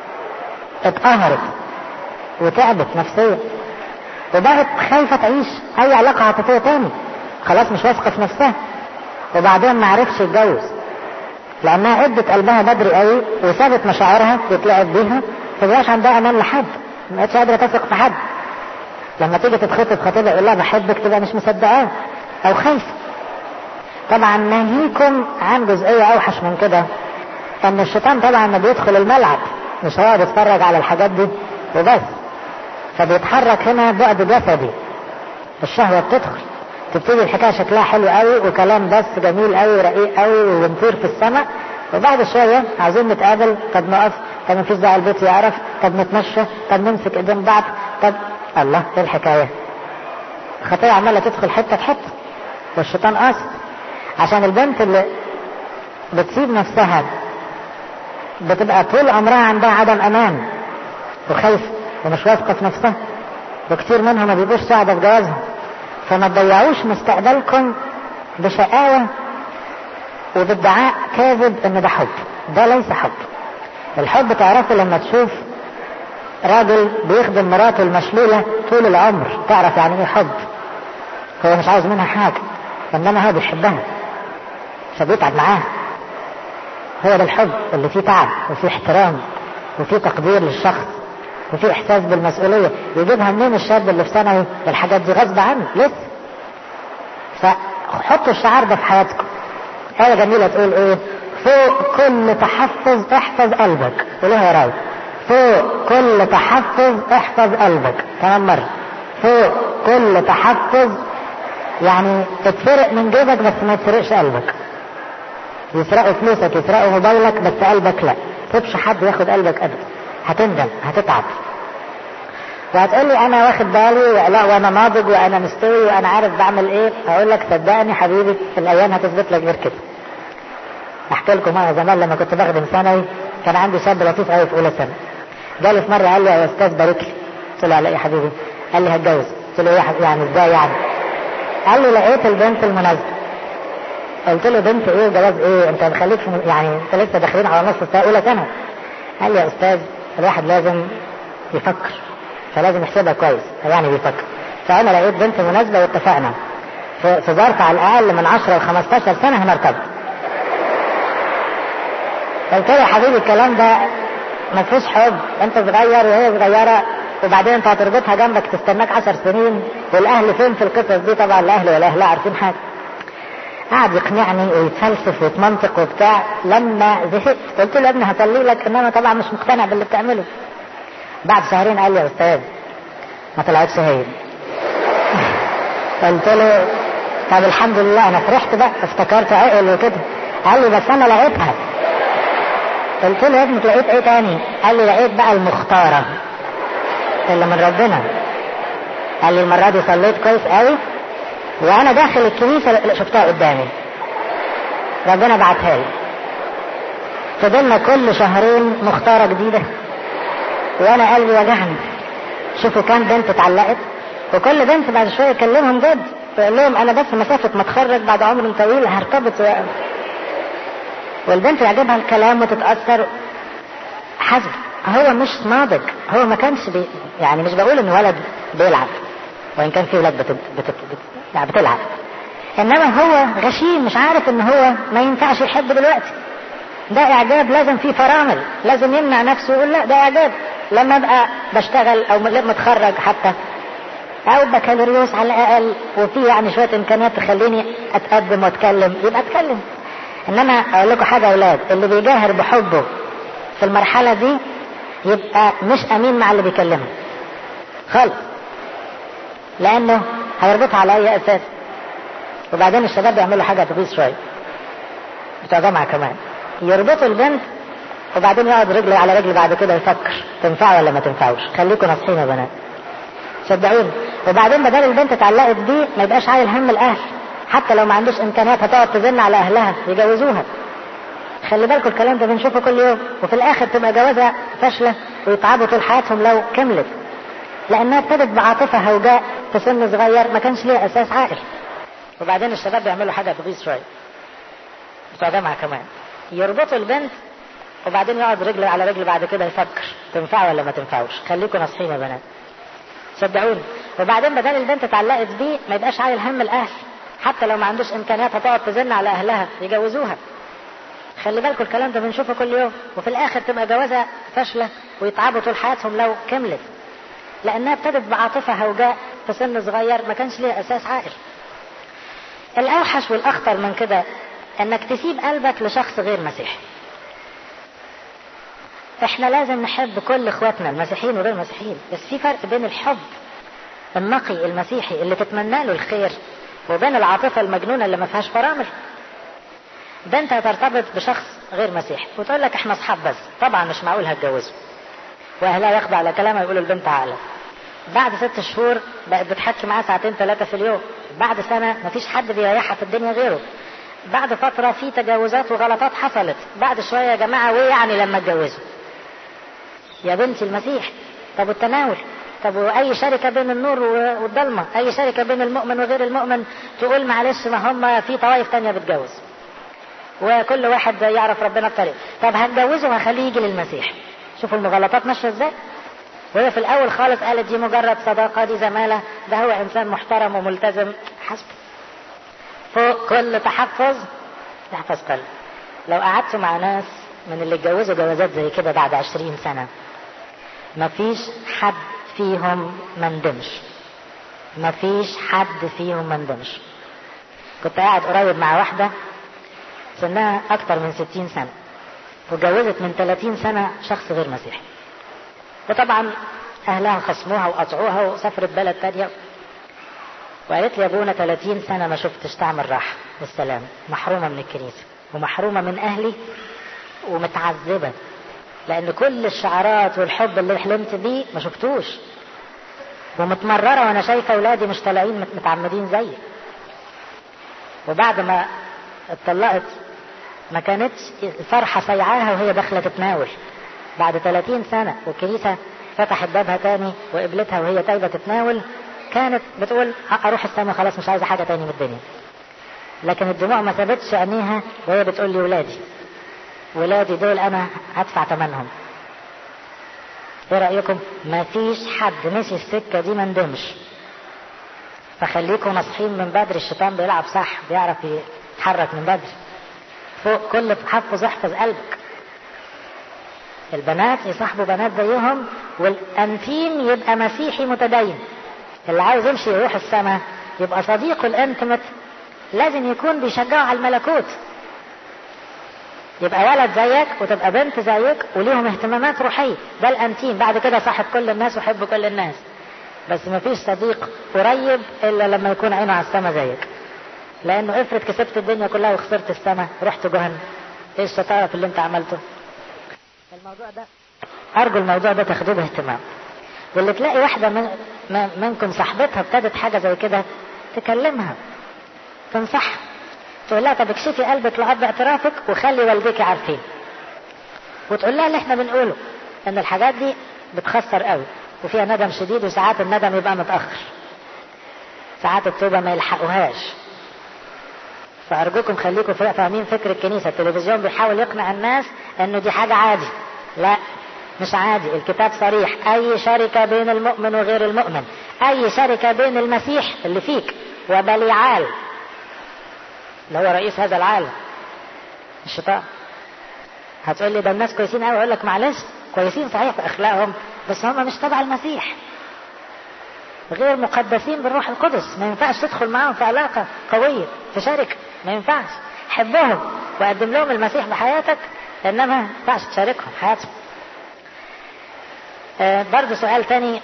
اتقهرت وتعبت نفسيا وبقت خايفة تعيش اي علاقة عاطفية تاني خلاص مش واثقة في نفسها وبعدين ما عرفش يتجوز لانها ادت قلبها بدري قوي وسابت مشاعرها تتلعب بيها فمبقاش عندها امان لحد ما بقتش قادرة تثق في حد لما تيجي تتخطب خطيبها يقول لها بحبك تبقى مش مصدقاه او خايفة طبعا ناهيكم عن جزئية اوحش من كده ان الشيطان طبعا ما بيدخل الملعب مش هيقعد يتفرج على الحاجات دي وبس فبيتحرك هنا بعد جسدي الشهوة بتدخل تبتدي الحكاية شكلها حلو قوي وكلام بس جميل قوي ورقيق قوي ونطير في السماء وبعد شوية عايزين نتقابل طب نقف طب مفيش داعي البيت يعرف طب نتمشى طب نمسك ايدين بعض طب الله ايه الحكاية الخطية عمالة تدخل حتة في حتة والشيطان قاصد عشان البنت اللي بتسيب نفسها بتبقى طول عمرها عندها عدم امان وخايفة ومش واثقة في نفسها وكتير منهم ما بيبقوش سعدة في جوازهم فما تضيعوش مستقبلكم بشقاوة وبادعاء كاذب ان ده حب ده ليس حب الحب تعرفه لما تشوف راجل بيخدم مراته المشلولة طول العمر تعرف يعني ايه حب هو مش عاوز منها حاجة انما هو بيحبها فبيتعب معاها هو ده الحب اللي فيه تعب وفيه احترام وفيه تقدير للشخص وفيه احساس بالمسؤولية يجيبها منين الشاب اللي في ثانوي الحاجات دي غصب عنه لسه فحطوا الشعار ده في حياتكم آية جميلة تقول ايه فوق كل تحفظ احفظ قلبك قولوها يا راجل فوق كل تحفظ احفظ قلبك كمان مرة فوق كل تحفظ يعني تتسرق من جيبك بس ما يتسرقش قلبك يسرقوا فلوسك يسرقوا موبايلك بس قلبك لا سيبش حد ياخد قلبك ابدا هتندم هتتعب وهتقول لي انا واخد بالي لا وانا ناضج وانا مستوي وانا عارف بعمل ايه هقول لك صدقني حبيبي الايام هتثبت لك غير كده احكي لكم انا زمان لما كنت بخدم ثانوي كان عندي شاب لطيف قوي في اولى سنه جالي في مره قال لي يا استاذ بارك لي قلت له على ايه يا حبيبي قال لي هتجوز قلت له ايه يعني ازاي يعني قال لي لقيت البنت المناسبه قلت له بنت ايه جواز ايه انت مخليك في يعني انت لسه داخلين على نص السنه اولى سنه قال لي يا استاذ الواحد لازم يفكر فلازم يحسبها كويس يعني بيفكر فانا لقيت بنت مناسبه واتفقنا في في ظرف على الاقل من 10 ل 15 سنه هنرتبط قلت له يا حبيبي الكلام ده ما فيهوش حب انت صغير وهي صغيره وبعدين انت هتربطها جنبك تستناك 10 سنين والاهل فين في القصص دي طبعا الاهل ولا اهلها عارفين حاجه قعد يقنعني ويتفلسف ويتمنطق وبتاع لما زهقت قلت له يا ابني هصلي لك انما طبعا مش مقتنع باللي بتعمله بعد شهرين قال لي يا استاذ ما طلعتش هي قلت له طب الحمد لله انا فرحت بقى افتكرت عقل وكده قال لي بس انا لقيتها قلت له يا ابني لقيت ايه تاني قال لي لقيت بقى المختاره اللي من ربنا قال لي المره دي صليت كويس قوي وانا داخل الكنيسه شفتها قدامي ربنا بعتها لي فضلنا كل شهرين مختاره جديده وانا قلبي وجعني شوفوا كام بنت اتعلقت وكل بنت بعد شويه يكلمهم جد يقول لهم انا بس مسافه ما اتخرج بعد عمر طويل هرتبط و... والبنت يعجبها الكلام وتتاثر حسب هو مش ناضج هو ما كانش بي... يعني مش بقول ان ولد بيلعب وان كان في ولاد بت... بت... بت... يعني بتلعب انما هو غشيم مش عارف ان هو ما ينفعش يحب دلوقتي ده اعجاب لازم فيه فرامل لازم يمنع نفسه ويقول لا ده اعجاب لما ابقى بشتغل او لما اتخرج حتى او بكالوريوس على الاقل وفي يعني شويه امكانيات تخليني اتقدم واتكلم يبقى اتكلم انما اقول لكم حاجه يا اولاد اللي بيجاهر بحبه في المرحله دي يبقى مش امين مع اللي بيكلمه خالص لانه هيربطها على اي اساس وبعدين الشباب بيعملوا حاجه تغيظ شويه بتوع جامعه كمان يربطوا البنت وبعدين يقعد رجل على رجل بعد كده يفكر تنفع ولا ما تنفعوش خليكم ناصحين يا بنات صدقوني وبعدين بدل البنت اتعلقت بيه ما يبقاش عايل هم الاهل حتى لو ما عندوش امكانيات هتقعد تزن على اهلها يجوزوها خلي بالكم الكلام ده بنشوفه كل يوم وفي الاخر تبقى جوازها فاشله ويتعبوا طول حياتهم لو كملت لانها ابتدت بعاطفه هوجاء في سن صغير ما كانش ليها اساس عاقل وبعدين الشباب بيعملوا حاجه تغيظ شويه بتوع جامعه كمان يربطوا البنت وبعدين يقعد رجل على رجل بعد كده يفكر تنفع ولا ما تنفعوش خليكم ناصحين يا بنات صدقوني وبعدين بدل البنت اتعلقت بيه ما يبقاش عايل هم الاهل حتى لو ما عندوش امكانيات هتقعد تزن على اهلها يجوزوها خلي بالكم الكلام ده بنشوفه كل يوم وفي الاخر تبقى جوازها فاشله ويتعبوا طول حياتهم لو كملت لانها ابتدت بعاطفه هوجاء في سن صغير ما كانش ليها اساس عاقل الاوحش والاخطر من كده انك تسيب قلبك لشخص غير مسيحي احنا لازم نحب كل اخواتنا المسيحيين وغير المسيحيين بس في فرق بين الحب النقي المسيحي اللي تتمنى له الخير وبين العاطفه المجنونه اللي ما فيهاش فرامل بنت هترتبط بشخص غير مسيحي وتقول لك احنا اصحاب بس طبعا مش معقول هتجوزه واهلها ياخدوا على كلامها يقولوا البنت عاقله بعد ست شهور بقت بتحكي معاه ساعتين ثلاثه في اليوم بعد سنه مفيش حد بيريحها في الدنيا غيره بعد فتره في تجاوزات وغلطات حصلت بعد شويه يا جماعه وايه يعني لما اتجوزوا يا بنتي المسيح طب التناول طب واي شركه بين النور والضلمه اي شركه بين المؤمن وغير المؤمن تقول معلش ما هم في طوائف تانية بتجوز وكل واحد يعرف ربنا بطريقه طب هتجوزه وهخليه يجي للمسيح شوفوا المغالطات ماشيه ازاي وهي في الاول خالص قالت دي مجرد صداقه دي زماله ده هو انسان محترم وملتزم حسب فوق كل تحفظ تحفظ قلب لو قعدت مع ناس من اللي اتجوزوا جوازات زي كده بعد عشرين سنة مفيش حد فيهم مندمش مفيش حد فيهم مندمش كنت قاعد قريب مع واحدة سنها أكتر من ستين سنة وجوزت من ثلاثين سنة شخص غير مسيحي وطبعا أهلها خصموها وقطعوها وسافرت بلد تانية وقالت لي يا ابونا 30 سنة ما شفتش طعم الراحة والسلام محرومة من الكنيسة ومحرومة من أهلي ومتعذبة لأن كل الشعارات والحب اللي حلمت بيه ما شفتوش ومتمررة وأنا شايفة أولادي مش طالعين متعمدين زيي وبعد ما اتطلقت ما كانتش الفرحة سيعاها وهي داخلة تتناول بعد 30 سنة والكنيسة فتحت بابها تاني وقبلتها وهي تايبة تتناول كانت بتقول اروح السما خلاص مش عايزه حاجه تاني من الدنيا لكن الدموع ما سابتش عينيها وهي بتقول لي ولادي ولادي دول انا هدفع ثمنهم ايه رايكم ما فيش حد مشي السكه دي ما ندمش فخليكم ناصحين من بدري الشيطان بيلعب صح بيعرف يتحرك من بدري فوق كل تحفظ احفظ قلبك البنات يصاحبوا بنات زيهم والانتيم يبقى مسيحي متدين اللي عاوز يمشي يروح السماء يبقى صديقه الانتمت لازم يكون بيشجعه على الملكوت يبقى ولد زيك وتبقى بنت زيك وليهم اهتمامات روحية ده الانتيم بعد كده صاحب كل الناس وحب كل الناس بس مفيش صديق قريب الا لما يكون عينه على السماء زيك لانه افرض كسبت الدنيا كلها وخسرت السماء رحت جهنم ايه الشطاره في اللي انت عملته الموضوع ده ارجو الموضوع ده تاخدوه باهتمام واللي تلاقي واحده من منكم صاحبتها ابتدت حاجه زي كده تكلمها تنصحها تقول لها طب اكشفي قلبك لأب اعترافك وخلي والديك عارفين وتقول لها اللي احنا بنقوله ان الحاجات دي بتخسر قوي وفيها ندم شديد وساعات الندم يبقى متاخر ساعات التوبه ما يلحقوهاش فارجوكم خليكم فاهمين فكر الكنيسه التلفزيون بيحاول يقنع الناس انه دي حاجه عادي لا مش عادي الكتاب صريح اي شركه بين المؤمن وغير المؤمن اي شركه بين المسيح اللي فيك وبليعال اللي هو رئيس هذا العالم الشيطان هتقول لي ده الناس كويسين قوي اقول لك معلش كويسين صحيح في اخلاقهم بس هم مش تبع المسيح غير مقدسين بالروح القدس ما ينفعش تدخل معاهم في علاقة قوية في شركة ما ينفعش حبهم وقدم لهم المسيح بحياتك انما ما ينفعش تشاركهم حياتهم آه برضه سؤال تاني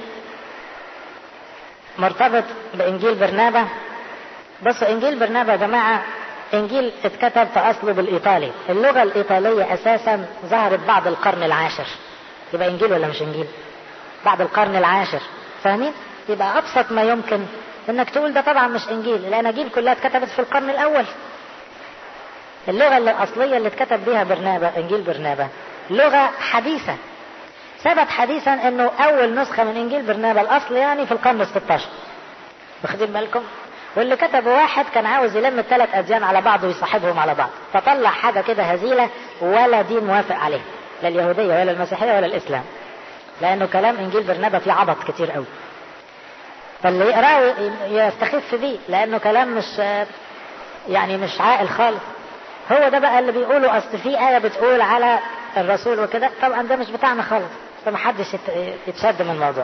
مرتبط بانجيل برنابا بصوا انجيل برنابا يا جماعه انجيل اتكتب في اصله بالايطالي اللغه الايطاليه اساسا ظهرت بعد القرن العاشر يبقى انجيل ولا مش انجيل بعد القرن العاشر فاهمين يبقى ابسط ما يمكن انك تقول ده طبعا مش انجيل الاناجيل كلها اتكتبت في القرن الاول اللغه الاصليه اللي اتكتب بها برنابا انجيل برنابا لغه حديثه ثبت حديثا انه اول نسخه من انجيل برنابا الاصل يعني في القرن ال16 واخدين بالكم واللي كتبه واحد كان عاوز يلم الثلاث اديان على بعض ويصاحبهم على بعض فطلع حاجه كده هزيله ولا دين موافق عليه لا اليهوديه ولا المسيحيه ولا الاسلام لانه كلام انجيل برنابا فيه عبط كتير قوي فاللي يقراه يستخف بيه لانه كلام مش يعني مش عاقل خالص هو ده بقى اللي بيقولوا اصل في ايه بتقول على الرسول وكده طبعا ده مش بتاعنا خالص فمحدش يتشد من الموضوع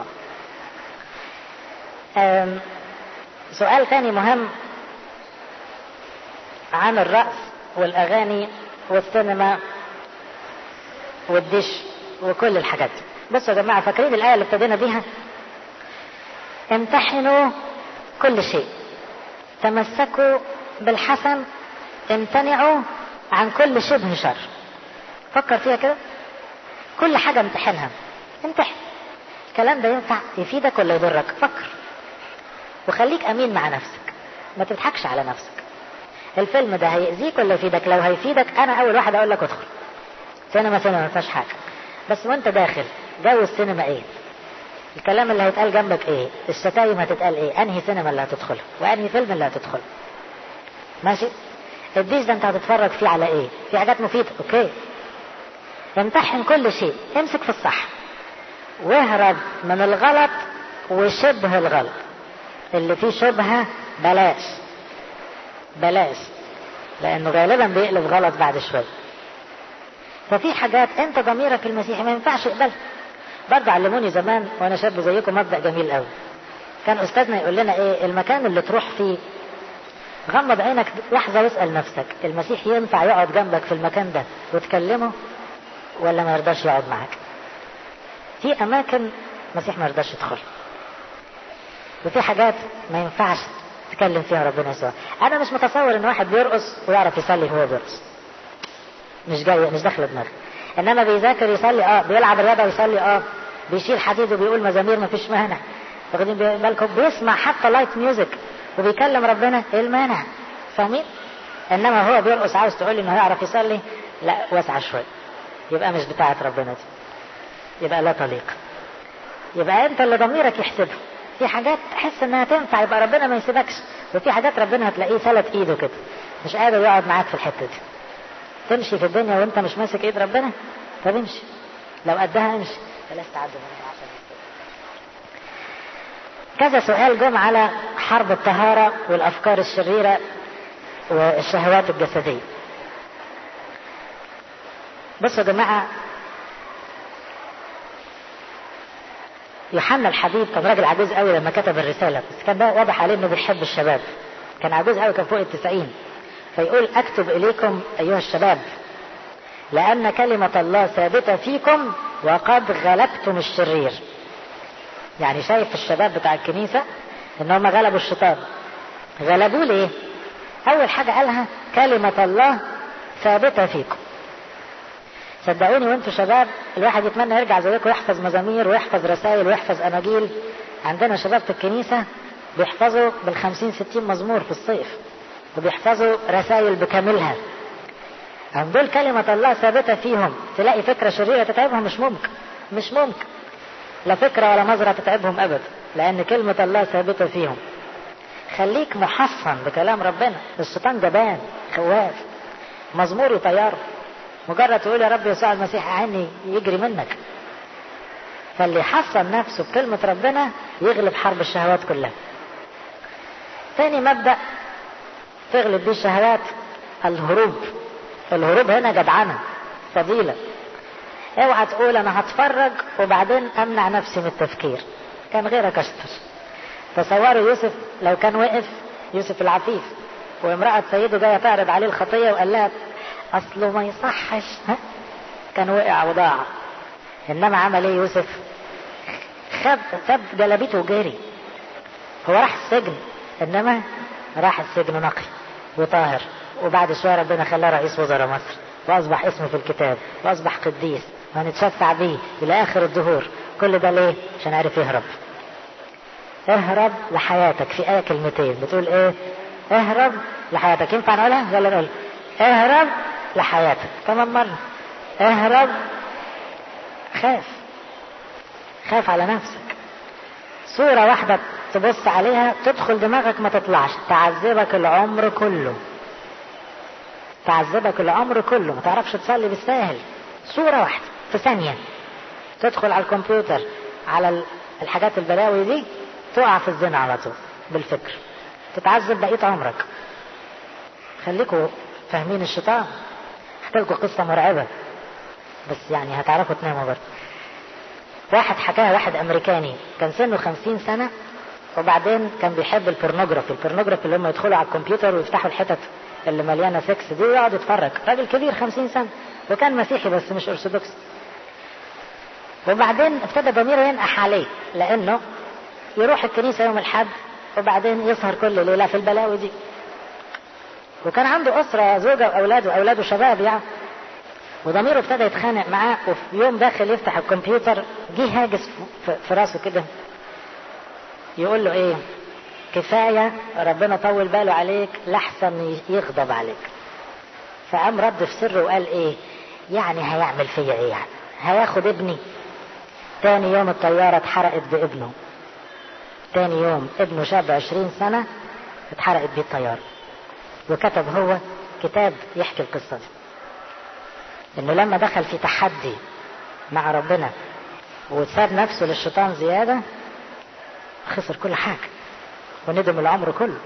سؤال تاني مهم عن الرقص والأغاني والسينما والدش وكل الحاجات دي بصوا يا جماعة فاكرين الآية اللي ابتدينا بيها امتحنوا كل شيء تمسكوا بالحسن امتنعوا عن كل شبه شر فكر فيها كده كل حاجة امتحنها امتحن الكلام ده ينفع يفيدك ولا يضرك فكر وخليك امين مع نفسك ما تضحكش على نفسك الفيلم ده هيأذيك ولا يفيدك لو هيفيدك انا اول واحد اقول لك ادخل سينما سينما ما فيهاش حاجه بس وانت داخل جو السينما ايه الكلام اللي هيتقال جنبك ايه الشتايم هتتقال ايه انهي سينما اللي هتدخلها وانهي فيلم اللي هتدخله ماشي الديش ده انت هتتفرج فيه على ايه في حاجات مفيده اوكي امتحن كل شيء امسك في الصح واهرب من الغلط وشبه الغلط اللي فيه شبهة بلاش بلاش لانه غالبا بيقلب غلط بعد شوية ففي حاجات انت ضميرك المسيحي ما ينفعش يقبلها برضه علموني زمان وانا شاب زيكم مبدأ جميل قوي كان استاذنا يقول لنا ايه المكان اللي تروح فيه غمض عينك لحظة واسأل نفسك المسيح ينفع يقعد جنبك في المكان ده وتكلمه ولا ما يرضاش يقعد معاك في اماكن المسيح ما يرضاش يدخل وفي حاجات ما ينفعش تكلم فيها ربنا يسوع انا مش متصور ان واحد بيرقص ويعرف يصلي وهو بيرقص مش جاي مش داخله دماغي انما بيذاكر يصلي اه بيلعب رياضه ويصلي اه بيشيل حديد وبيقول مزامير ما فيش مانع واخدين بالكم بيسمع حتى لايت ميوزك وبيكلم ربنا ايه المانع فاهمين انما هو بيرقص عاوز تقول لي انه هيعرف يصلي لا واسعه شويه يبقى مش بتاعه ربنا دي يبقى لا طليق يبقى انت اللي ضميرك يحسبها في حاجات تحس انها تنفع يبقى ربنا ما يسيبكش وفي حاجات ربنا هتلاقيه فلت ايده كده مش قادر يقعد معاك في الحته دي تمشي في الدنيا وانت مش ماسك ايد ربنا طب امشي لو قدها امشي بلاش تعدي منها عشان كذا سؤال جم على حرب الطهارة والأفكار الشريرة والشهوات الجسدية بصوا يا جماعة يوحنا الحبيب كان راجل عجوز قوي لما كتب الرسالة بس كان ده واضح عليه انه بيحب الشباب كان عجوز قوي كان فوق التسعين فيقول اكتب اليكم ايها الشباب لان كلمة الله ثابتة فيكم وقد غلبتم الشرير يعني شايف الشباب بتاع الكنيسة ان هم غلبوا الشيطان غلبوه ليه اول حاجة قالها كلمة الله ثابتة فيكم صدقوني وانتوا شباب الواحد يتمنى يرجع زيكم يحفظ مزامير ويحفظ رسائل ويحفظ اناجيل عندنا شباب في الكنيسة بيحفظوا بالخمسين ستين مزمور في الصيف وبيحفظوا رسائل بكاملها هم دول كلمة الله ثابتة فيهم تلاقي فكرة شريرة تتعبهم مش ممكن مش ممكن لا فكرة ولا نظرة تتعبهم أبدا لأن كلمة الله ثابتة فيهم خليك محصن بكلام ربنا الشيطان جبان خواف مزمور يطيره مجرد تقول يا رب يسوع المسيح عني يجري منك فاللي يحصن نفسه بكلمة ربنا يغلب حرب الشهوات كلها ثاني مبدأ تغلب بيه الشهوات الهروب الهروب هنا جدعنة فضيلة اوعى تقول انا هتفرج وبعدين امنع نفسي من التفكير كان غيرك اشطر تصوروا يوسف لو كان وقف يوسف العفيف وامرأة سيده جاية تعرض عليه الخطية وقال لها أصله ما يصحش ها كان وقع وضاع إنما عمل إيه يوسف خد ساب جلابيته وجري هو راح السجن إنما راح السجن نقي وطاهر وبعد شوية ربنا خلاه رئيس وزراء مصر وأصبح اسمه في الكتاب وأصبح قديس وهنتشفع بيه إلى آخر الدهور كل ده ليه؟ عشان عرف يهرب اهرب لحياتك في آية كلمتين بتقول إيه؟ اهرب لحياتك ينفع نقولها ولا نقول اهرب لحياتك كمان مرة اهرب خاف خاف على نفسك صورة واحدة تبص عليها تدخل دماغك ما تطلعش تعذبك العمر كله تعذبك العمر كله ما تعرفش تصلي بالساهل صورة واحدة في ثانية تدخل على الكمبيوتر على الحاجات البلاوي دي تقع في الزنا على طول بالفكر تتعذب بقية عمرك خليكوا فاهمين الشيطان احكي لكم قصة مرعبة بس يعني هتعرفوا تناموا برضه واحد حكاها واحد امريكاني كان سنه خمسين سنة وبعدين كان بيحب البورنوجرافي البورنوجرافي اللي هم يدخلوا على الكمبيوتر ويفتحوا الحتت اللي مليانة سكس دي ويقعد يتفرج راجل كبير خمسين سنة وكان مسيحي بس مش ارثوذكس وبعدين ابتدى ضميره ينقح عليه لانه يروح الكنيسة يوم الحد وبعدين يسهر كل ليلة في البلاوي دي وكان عنده أسرة زوجة وأولاده وأولاده شباب يعني وضميره ابتدى يتخانق معاه وفي يوم داخل يفتح الكمبيوتر جه هاجس في راسه كده يقول له ايه كفاية ربنا طول باله عليك لحسن يغضب عليك فقام رد في سره وقال ايه يعني هيعمل فيا ايه يعني هياخد ابني تاني يوم الطيارة اتحرقت بابنه تاني يوم ابنه شاب عشرين سنة اتحرقت بيه الطيارة وكتب هو كتاب يحكي القصة دي انه لما دخل في تحدي مع ربنا وساب نفسه للشيطان زيادة خسر كل حاجة وندم العمر كله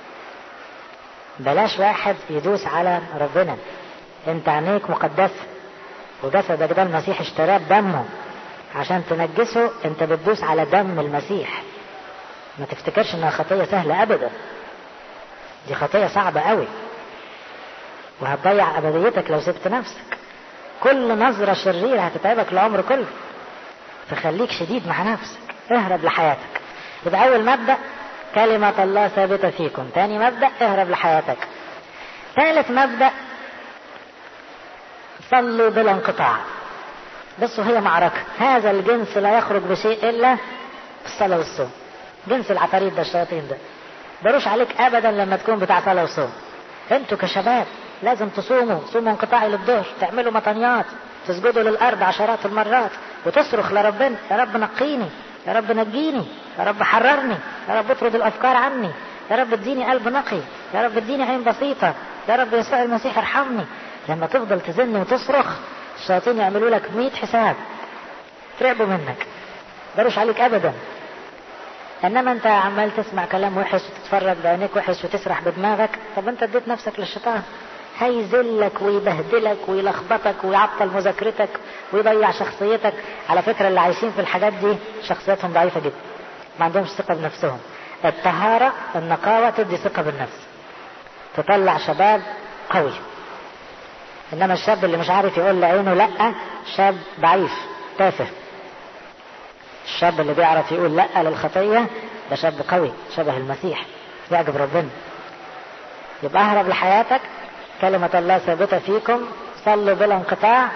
بلاش واحد يدوس على ربنا انت عينيك مقدسة وجسدك ده المسيح اشتراه بدمه عشان تنجسه انت بتدوس على دم المسيح ما تفتكرش انها خطية سهلة ابدا دي خطية صعبة قوي وهتضيع ابديتك لو سبت نفسك كل نظرة شريرة هتتعبك العمر كله فخليك شديد مع نفسك اهرب لحياتك يبقى اول مبدأ كلمة الله ثابتة فيكم تاني مبدأ اهرب لحياتك ثالث مبدأ صلوا بلا انقطاع بصوا هي معركة هذا الجنس لا يخرج بشيء إلا الصلاة والصوم جنس العفاريت ده الشياطين ده بروش عليك أبدا لما تكون بتاع صلاة وصوم انتوا كشباب لازم تصوموا صوموا انقطاعي للظهر تعملوا مطنيات تسجدوا للأرض عشرات المرات وتصرخ لربنا يا رب نقيني يا رب نجيني يا رب حررني يا رب اطرد الأفكار عني يا رب اديني قلب نقي يا رب اديني عين بسيطة يا رب يسوع المسيح ارحمني لما تفضل تزن وتصرخ الشياطين يعملوا لك مية حساب تعبوا منك دروش عليك ابدا انما انت عمال تسمع كلام وحش وتتفرج بعينيك وحش وتسرح بدماغك طب انت اديت نفسك للشيطان هيذلك ويبهدلك ويلخبطك ويعطل مذاكرتك ويضيع شخصيتك على فكرة اللي عايشين في الحاجات دي شخصيتهم ضعيفة جدا ما عندهمش ثقة بنفسهم الطهارة النقاوة تدي ثقة بالنفس تطلع شباب قوي انما الشاب اللي مش عارف يقول لعينه لا شاب ضعيف تافه الشاب اللي بيعرف يقول لا للخطية ده شاب قوي شبه المسيح يعجب ربنا يبقى اهرب لحياتك كلمة الله ثابتة فيكم صلوا بلا انقطاع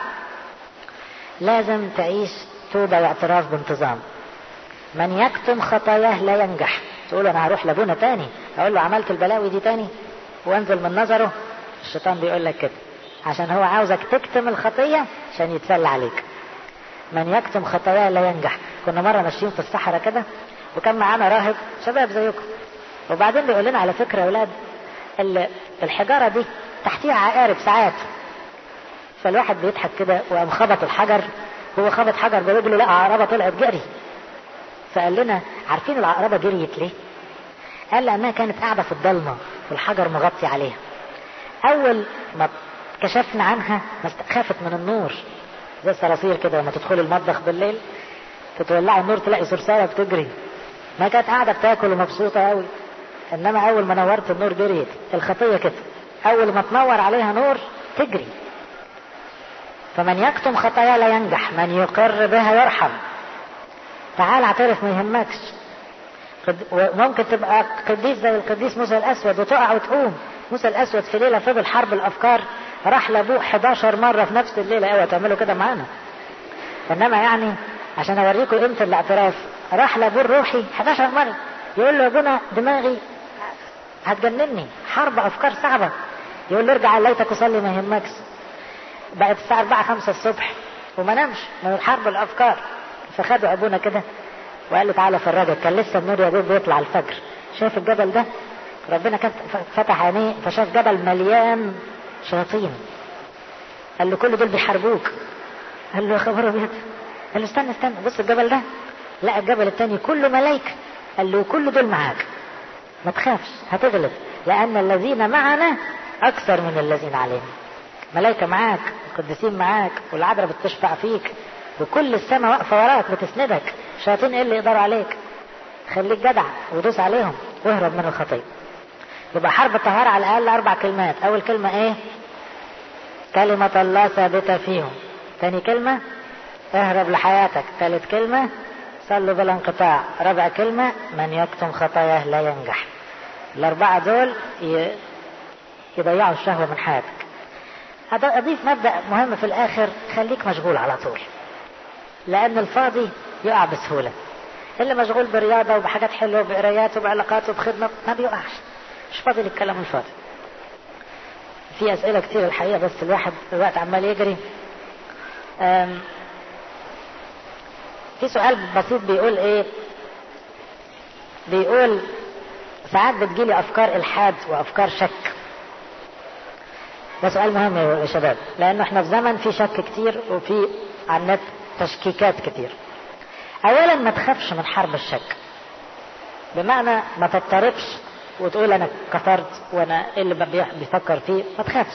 لازم تعيش توبة واعتراف بانتظام من يكتم خطاياه لا ينجح تقول انا هروح لابونا تاني اقول له عملت البلاوي دي تاني وانزل من نظره الشيطان بيقول لك كده عشان هو عاوزك تكتم الخطية عشان يتسلى عليك من يكتم خطاياه لا ينجح كنا مرة ماشيين في الصحراء كده وكان معانا راهب شباب زيكم وبعدين بيقول لنا على فكرة يا اولاد الحجارة دي تحتيها عقارب ساعات فالواحد بيضحك كده وقام خبط الحجر هو خبط حجر برجله لقى عقربة طلعت جري فقال لنا عارفين العقربة جريت ليه؟ قال لأنها كانت قاعدة في الضلمة والحجر مغطي عليها أول ما كشفنا عنها خافت من النور زي الصراصير كده لما تدخلي المطبخ بالليل تتولعي النور تلاقي صرصارة بتجري ما كانت قاعدة بتاكل ومبسوطة قوي انما اول ما نورت النور جريت الخطية كده اول ما تنور عليها نور تجري فمن يكتم خطايا لا ينجح من يقر بها يرحم تعال اعترف ما يهمكش ممكن تبقى قديس زي القديس موسى الاسود وتقع وتقوم موسى الاسود في ليله فضل حرب الافكار راح لابوه 11 مره في نفس الليله اوعى تعملوا كده معانا انما يعني عشان اوريكم قيمه الاعتراف راح لابوه الروحي 11 مره يقول له يا ابونا دماغي هتجنني حرب افكار صعبه يقول له ارجع ليتك وصلي ما يهمكش بقت الساعه 4 5 الصبح وما نامش من الحرب الافكار فخدوا ابونا كده وقال له تعالى فرجك كان لسه النور يا دوب بيطلع الفجر شايف الجبل ده ربنا كان فتح عينيه فشاف جبل مليان شياطين قال له كل دول بيحاربوك قال له يا خبر ابيض قال له استنى استنى بص الجبل ده لقى الجبل التاني كله ملايكه قال له كل دول معاك ما تخافش هتغلب لان الذين معنا اكثر من الذين علينا ملايكه معاك القديسين معاك والعذراء بتشفع فيك وكل السماء واقفه وراك بتسندك شياطين ايه اللي يقدروا عليك خليك جدع ودوس عليهم واهرب من الخطيه يبقى حرب الطهارة على الأقل أربع كلمات أول كلمة إيه كلمة الله ثابتة فيهم تاني كلمة اهرب لحياتك ثالث كلمة صلوا بلا انقطاع رابع كلمة من يكتم خطاياه لا ينجح الأربعة دول يضيعوا الشهوة من حياتك أضيف مبدأ مهم في الآخر خليك مشغول على طول لأن الفاضي يقع بسهولة اللي مشغول برياضة وبحاجات حلوة وبقرايات وبعلاقات وبخدمة ما بيقعش مش فاضي للكلام الفاضي في أسئلة كتير الحقيقة بس الواحد الوقت عمال يجري في سؤال بسيط بيقول ايه بيقول ساعات بتجيلي افكار الحاد وافكار شك ده سؤال مهم يا شباب لانه احنا في زمن في شك كتير وفي على النت تشكيكات كتير اولا ما تخافش من حرب الشك بمعنى ما تضطربش وتقول انا كفرت وانا ايه اللي بيفكر فيه ما تخافش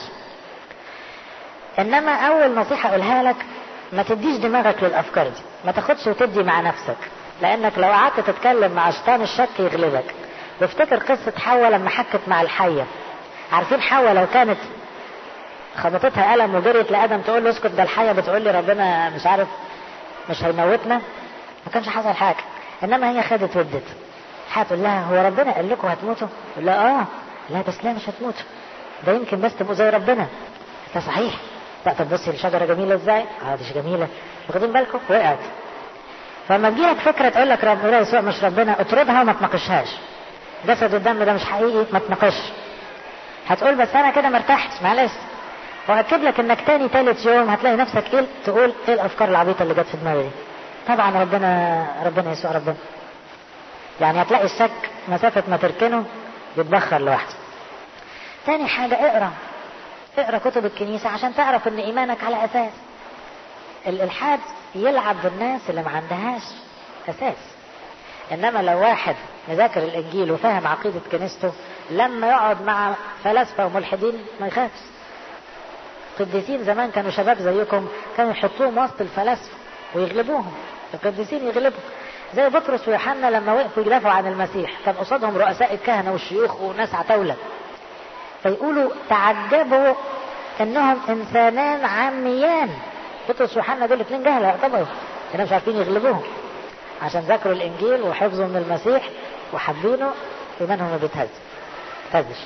انما اول نصيحة اقولها لك ما تديش دماغك للافكار دي ما تاخدش وتدي مع نفسك لانك لو قعدت تتكلم مع شيطان الشك يغلبك وافتكر قصة حواء لما حكت مع الحية عارفين حواء لو كانت خبطتها قلم وجريت لادم تقول له اسكت ده الحية بتقول لي ربنا مش عارف مش هيموتنا ما كانش حصل حاجة انما هي خدت ودت هتقول لها هو ربنا قال لكم هتموتوا؟ تقول لها اه لا بس لا مش هتموتوا ده يمكن بس تبقوا زي ربنا ده صحيح لا طب بصي الشجرة جميلة ازاي؟ اه دي جميلة واخدين بالكم؟ وقعت فلما تجيلك فكرة تقول لك ربنا يسوع مش ربنا اطردها وما تناقشهاش جسد الدم ده مش حقيقي ما تناقش هتقول بس انا كده مرتحتش معلش واكد لك انك تاني تالت يوم هتلاقي نفسك ايه تقول ايه الافكار العبيطه اللي جت في دماغي دي طبعا ربنا ربنا يسوع ربنا يعني هتلاقي الشك مسافة ما تركنه يتبخر لوحده تاني حاجة اقرا اقرا كتب الكنيسة عشان تعرف ان ايمانك على اساس الالحاد يلعب بالناس اللي ما عندهاش اساس انما لو واحد مذاكر الانجيل وفاهم عقيدة كنيسته لما يقعد مع فلاسفة وملحدين ما يخافش القديسين زمان كانوا شباب زيكم كانوا يحطوهم وسط الفلاسفة ويغلبوهم القديسين يغلبوا زي بطرس ويوحنا لما وقفوا يدافعوا عن المسيح كان قصادهم رؤساء الكهنة والشيوخ وناس عتاولة فيقولوا تعجبوا انهم انسانان عاميان بطرس ويوحنا دول اثنين جهله يعتبروا كانوا مش عارفين يغلبوهم عشان ذاكروا الانجيل وحفظوا من المسيح وحابينه ايمانهم ما بيتهز تهزش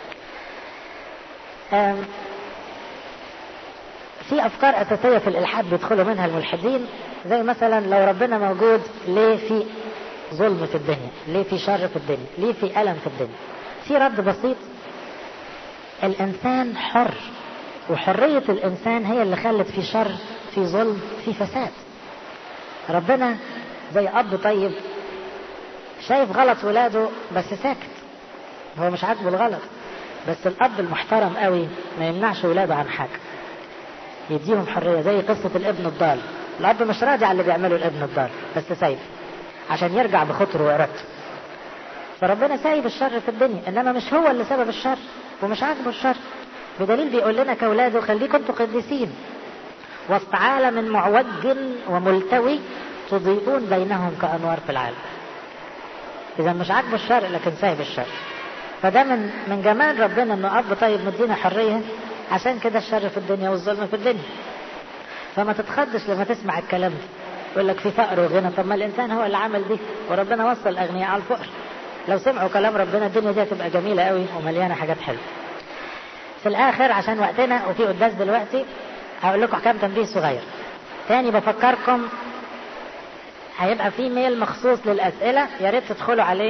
في افكار اساسيه في الالحاد بيدخلوا منها الملحدين زي مثلا لو ربنا موجود ليه في ظلم في الدنيا ليه في شر في الدنيا ليه في الم في الدنيا في رد بسيط الانسان حر وحريه الانسان هي اللي خلت في شر في ظلم في فساد ربنا زي اب طيب شايف غلط ولاده بس ساكت هو مش عاجبه الغلط بس الاب المحترم قوي ما يمنعش ولاده عن حاجه يديهم حريه زي قصه الابن الضال الاب مش راضي على اللي بيعمله الابن الضال بس سايب عشان يرجع بخطره وارادته فربنا سايب الشر في الدنيا انما مش هو اللي سبب الشر ومش عاجبه الشر بدليل بيقول لنا كاولاده خليكم انتوا قديسين وسط عالم معوج وملتوي تضيئون بينهم كانوار في العالم اذا مش عاجبه الشر لكن سايب الشر فده من من جمال ربنا انه اب طيب مدينا حريه عشان كده الشر في الدنيا والظلم في الدنيا فما تتخضش لما تسمع الكلام ده يقول لك في فقر وغنى طب ما الانسان هو اللي عمل دي وربنا وصل الاغنياء على الفقر لو سمعوا كلام ربنا الدنيا دي هتبقى جميله قوي ومليانه حاجات حلوه في الاخر عشان وقتنا وفي قداس دلوقتي هقول لكم كام تنبيه صغير تاني بفكركم هيبقى في ميل مخصوص للاسئله يا ريت تدخلوا عليه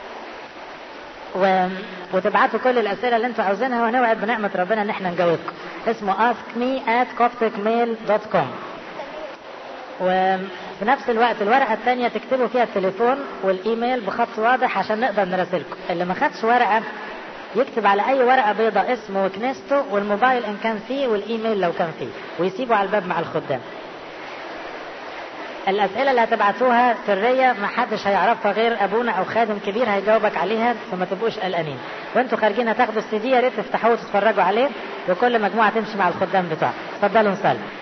و... وتبعتوا كل الاسئله اللي انتوا عاوزينها ونوعد بنعمه ربنا ان احنا نجاوبكم اسمه ask me at copticmail.com وفي نفس الوقت الورقه الثانيه تكتبوا فيها التليفون والايميل بخط واضح عشان نقدر نراسلكم اللي ما خدش ورقه يكتب على اي ورقه بيضاء اسمه وكنيسته والموبايل ان كان فيه والايميل لو كان فيه ويسيبه على الباب مع الخدام الاسئله اللي هتبعتوها سريه ما حدش هيعرفها غير ابونا او خادم كبير هيجاوبك عليها فما تبقوش قلقانين وانتوا خارجين هتاخدوا السي دي يا ريت تفتحوه وتتفرجوا عليه وكل مجموعه تمشي مع الخدام بتوعها اتفضلوا نصلي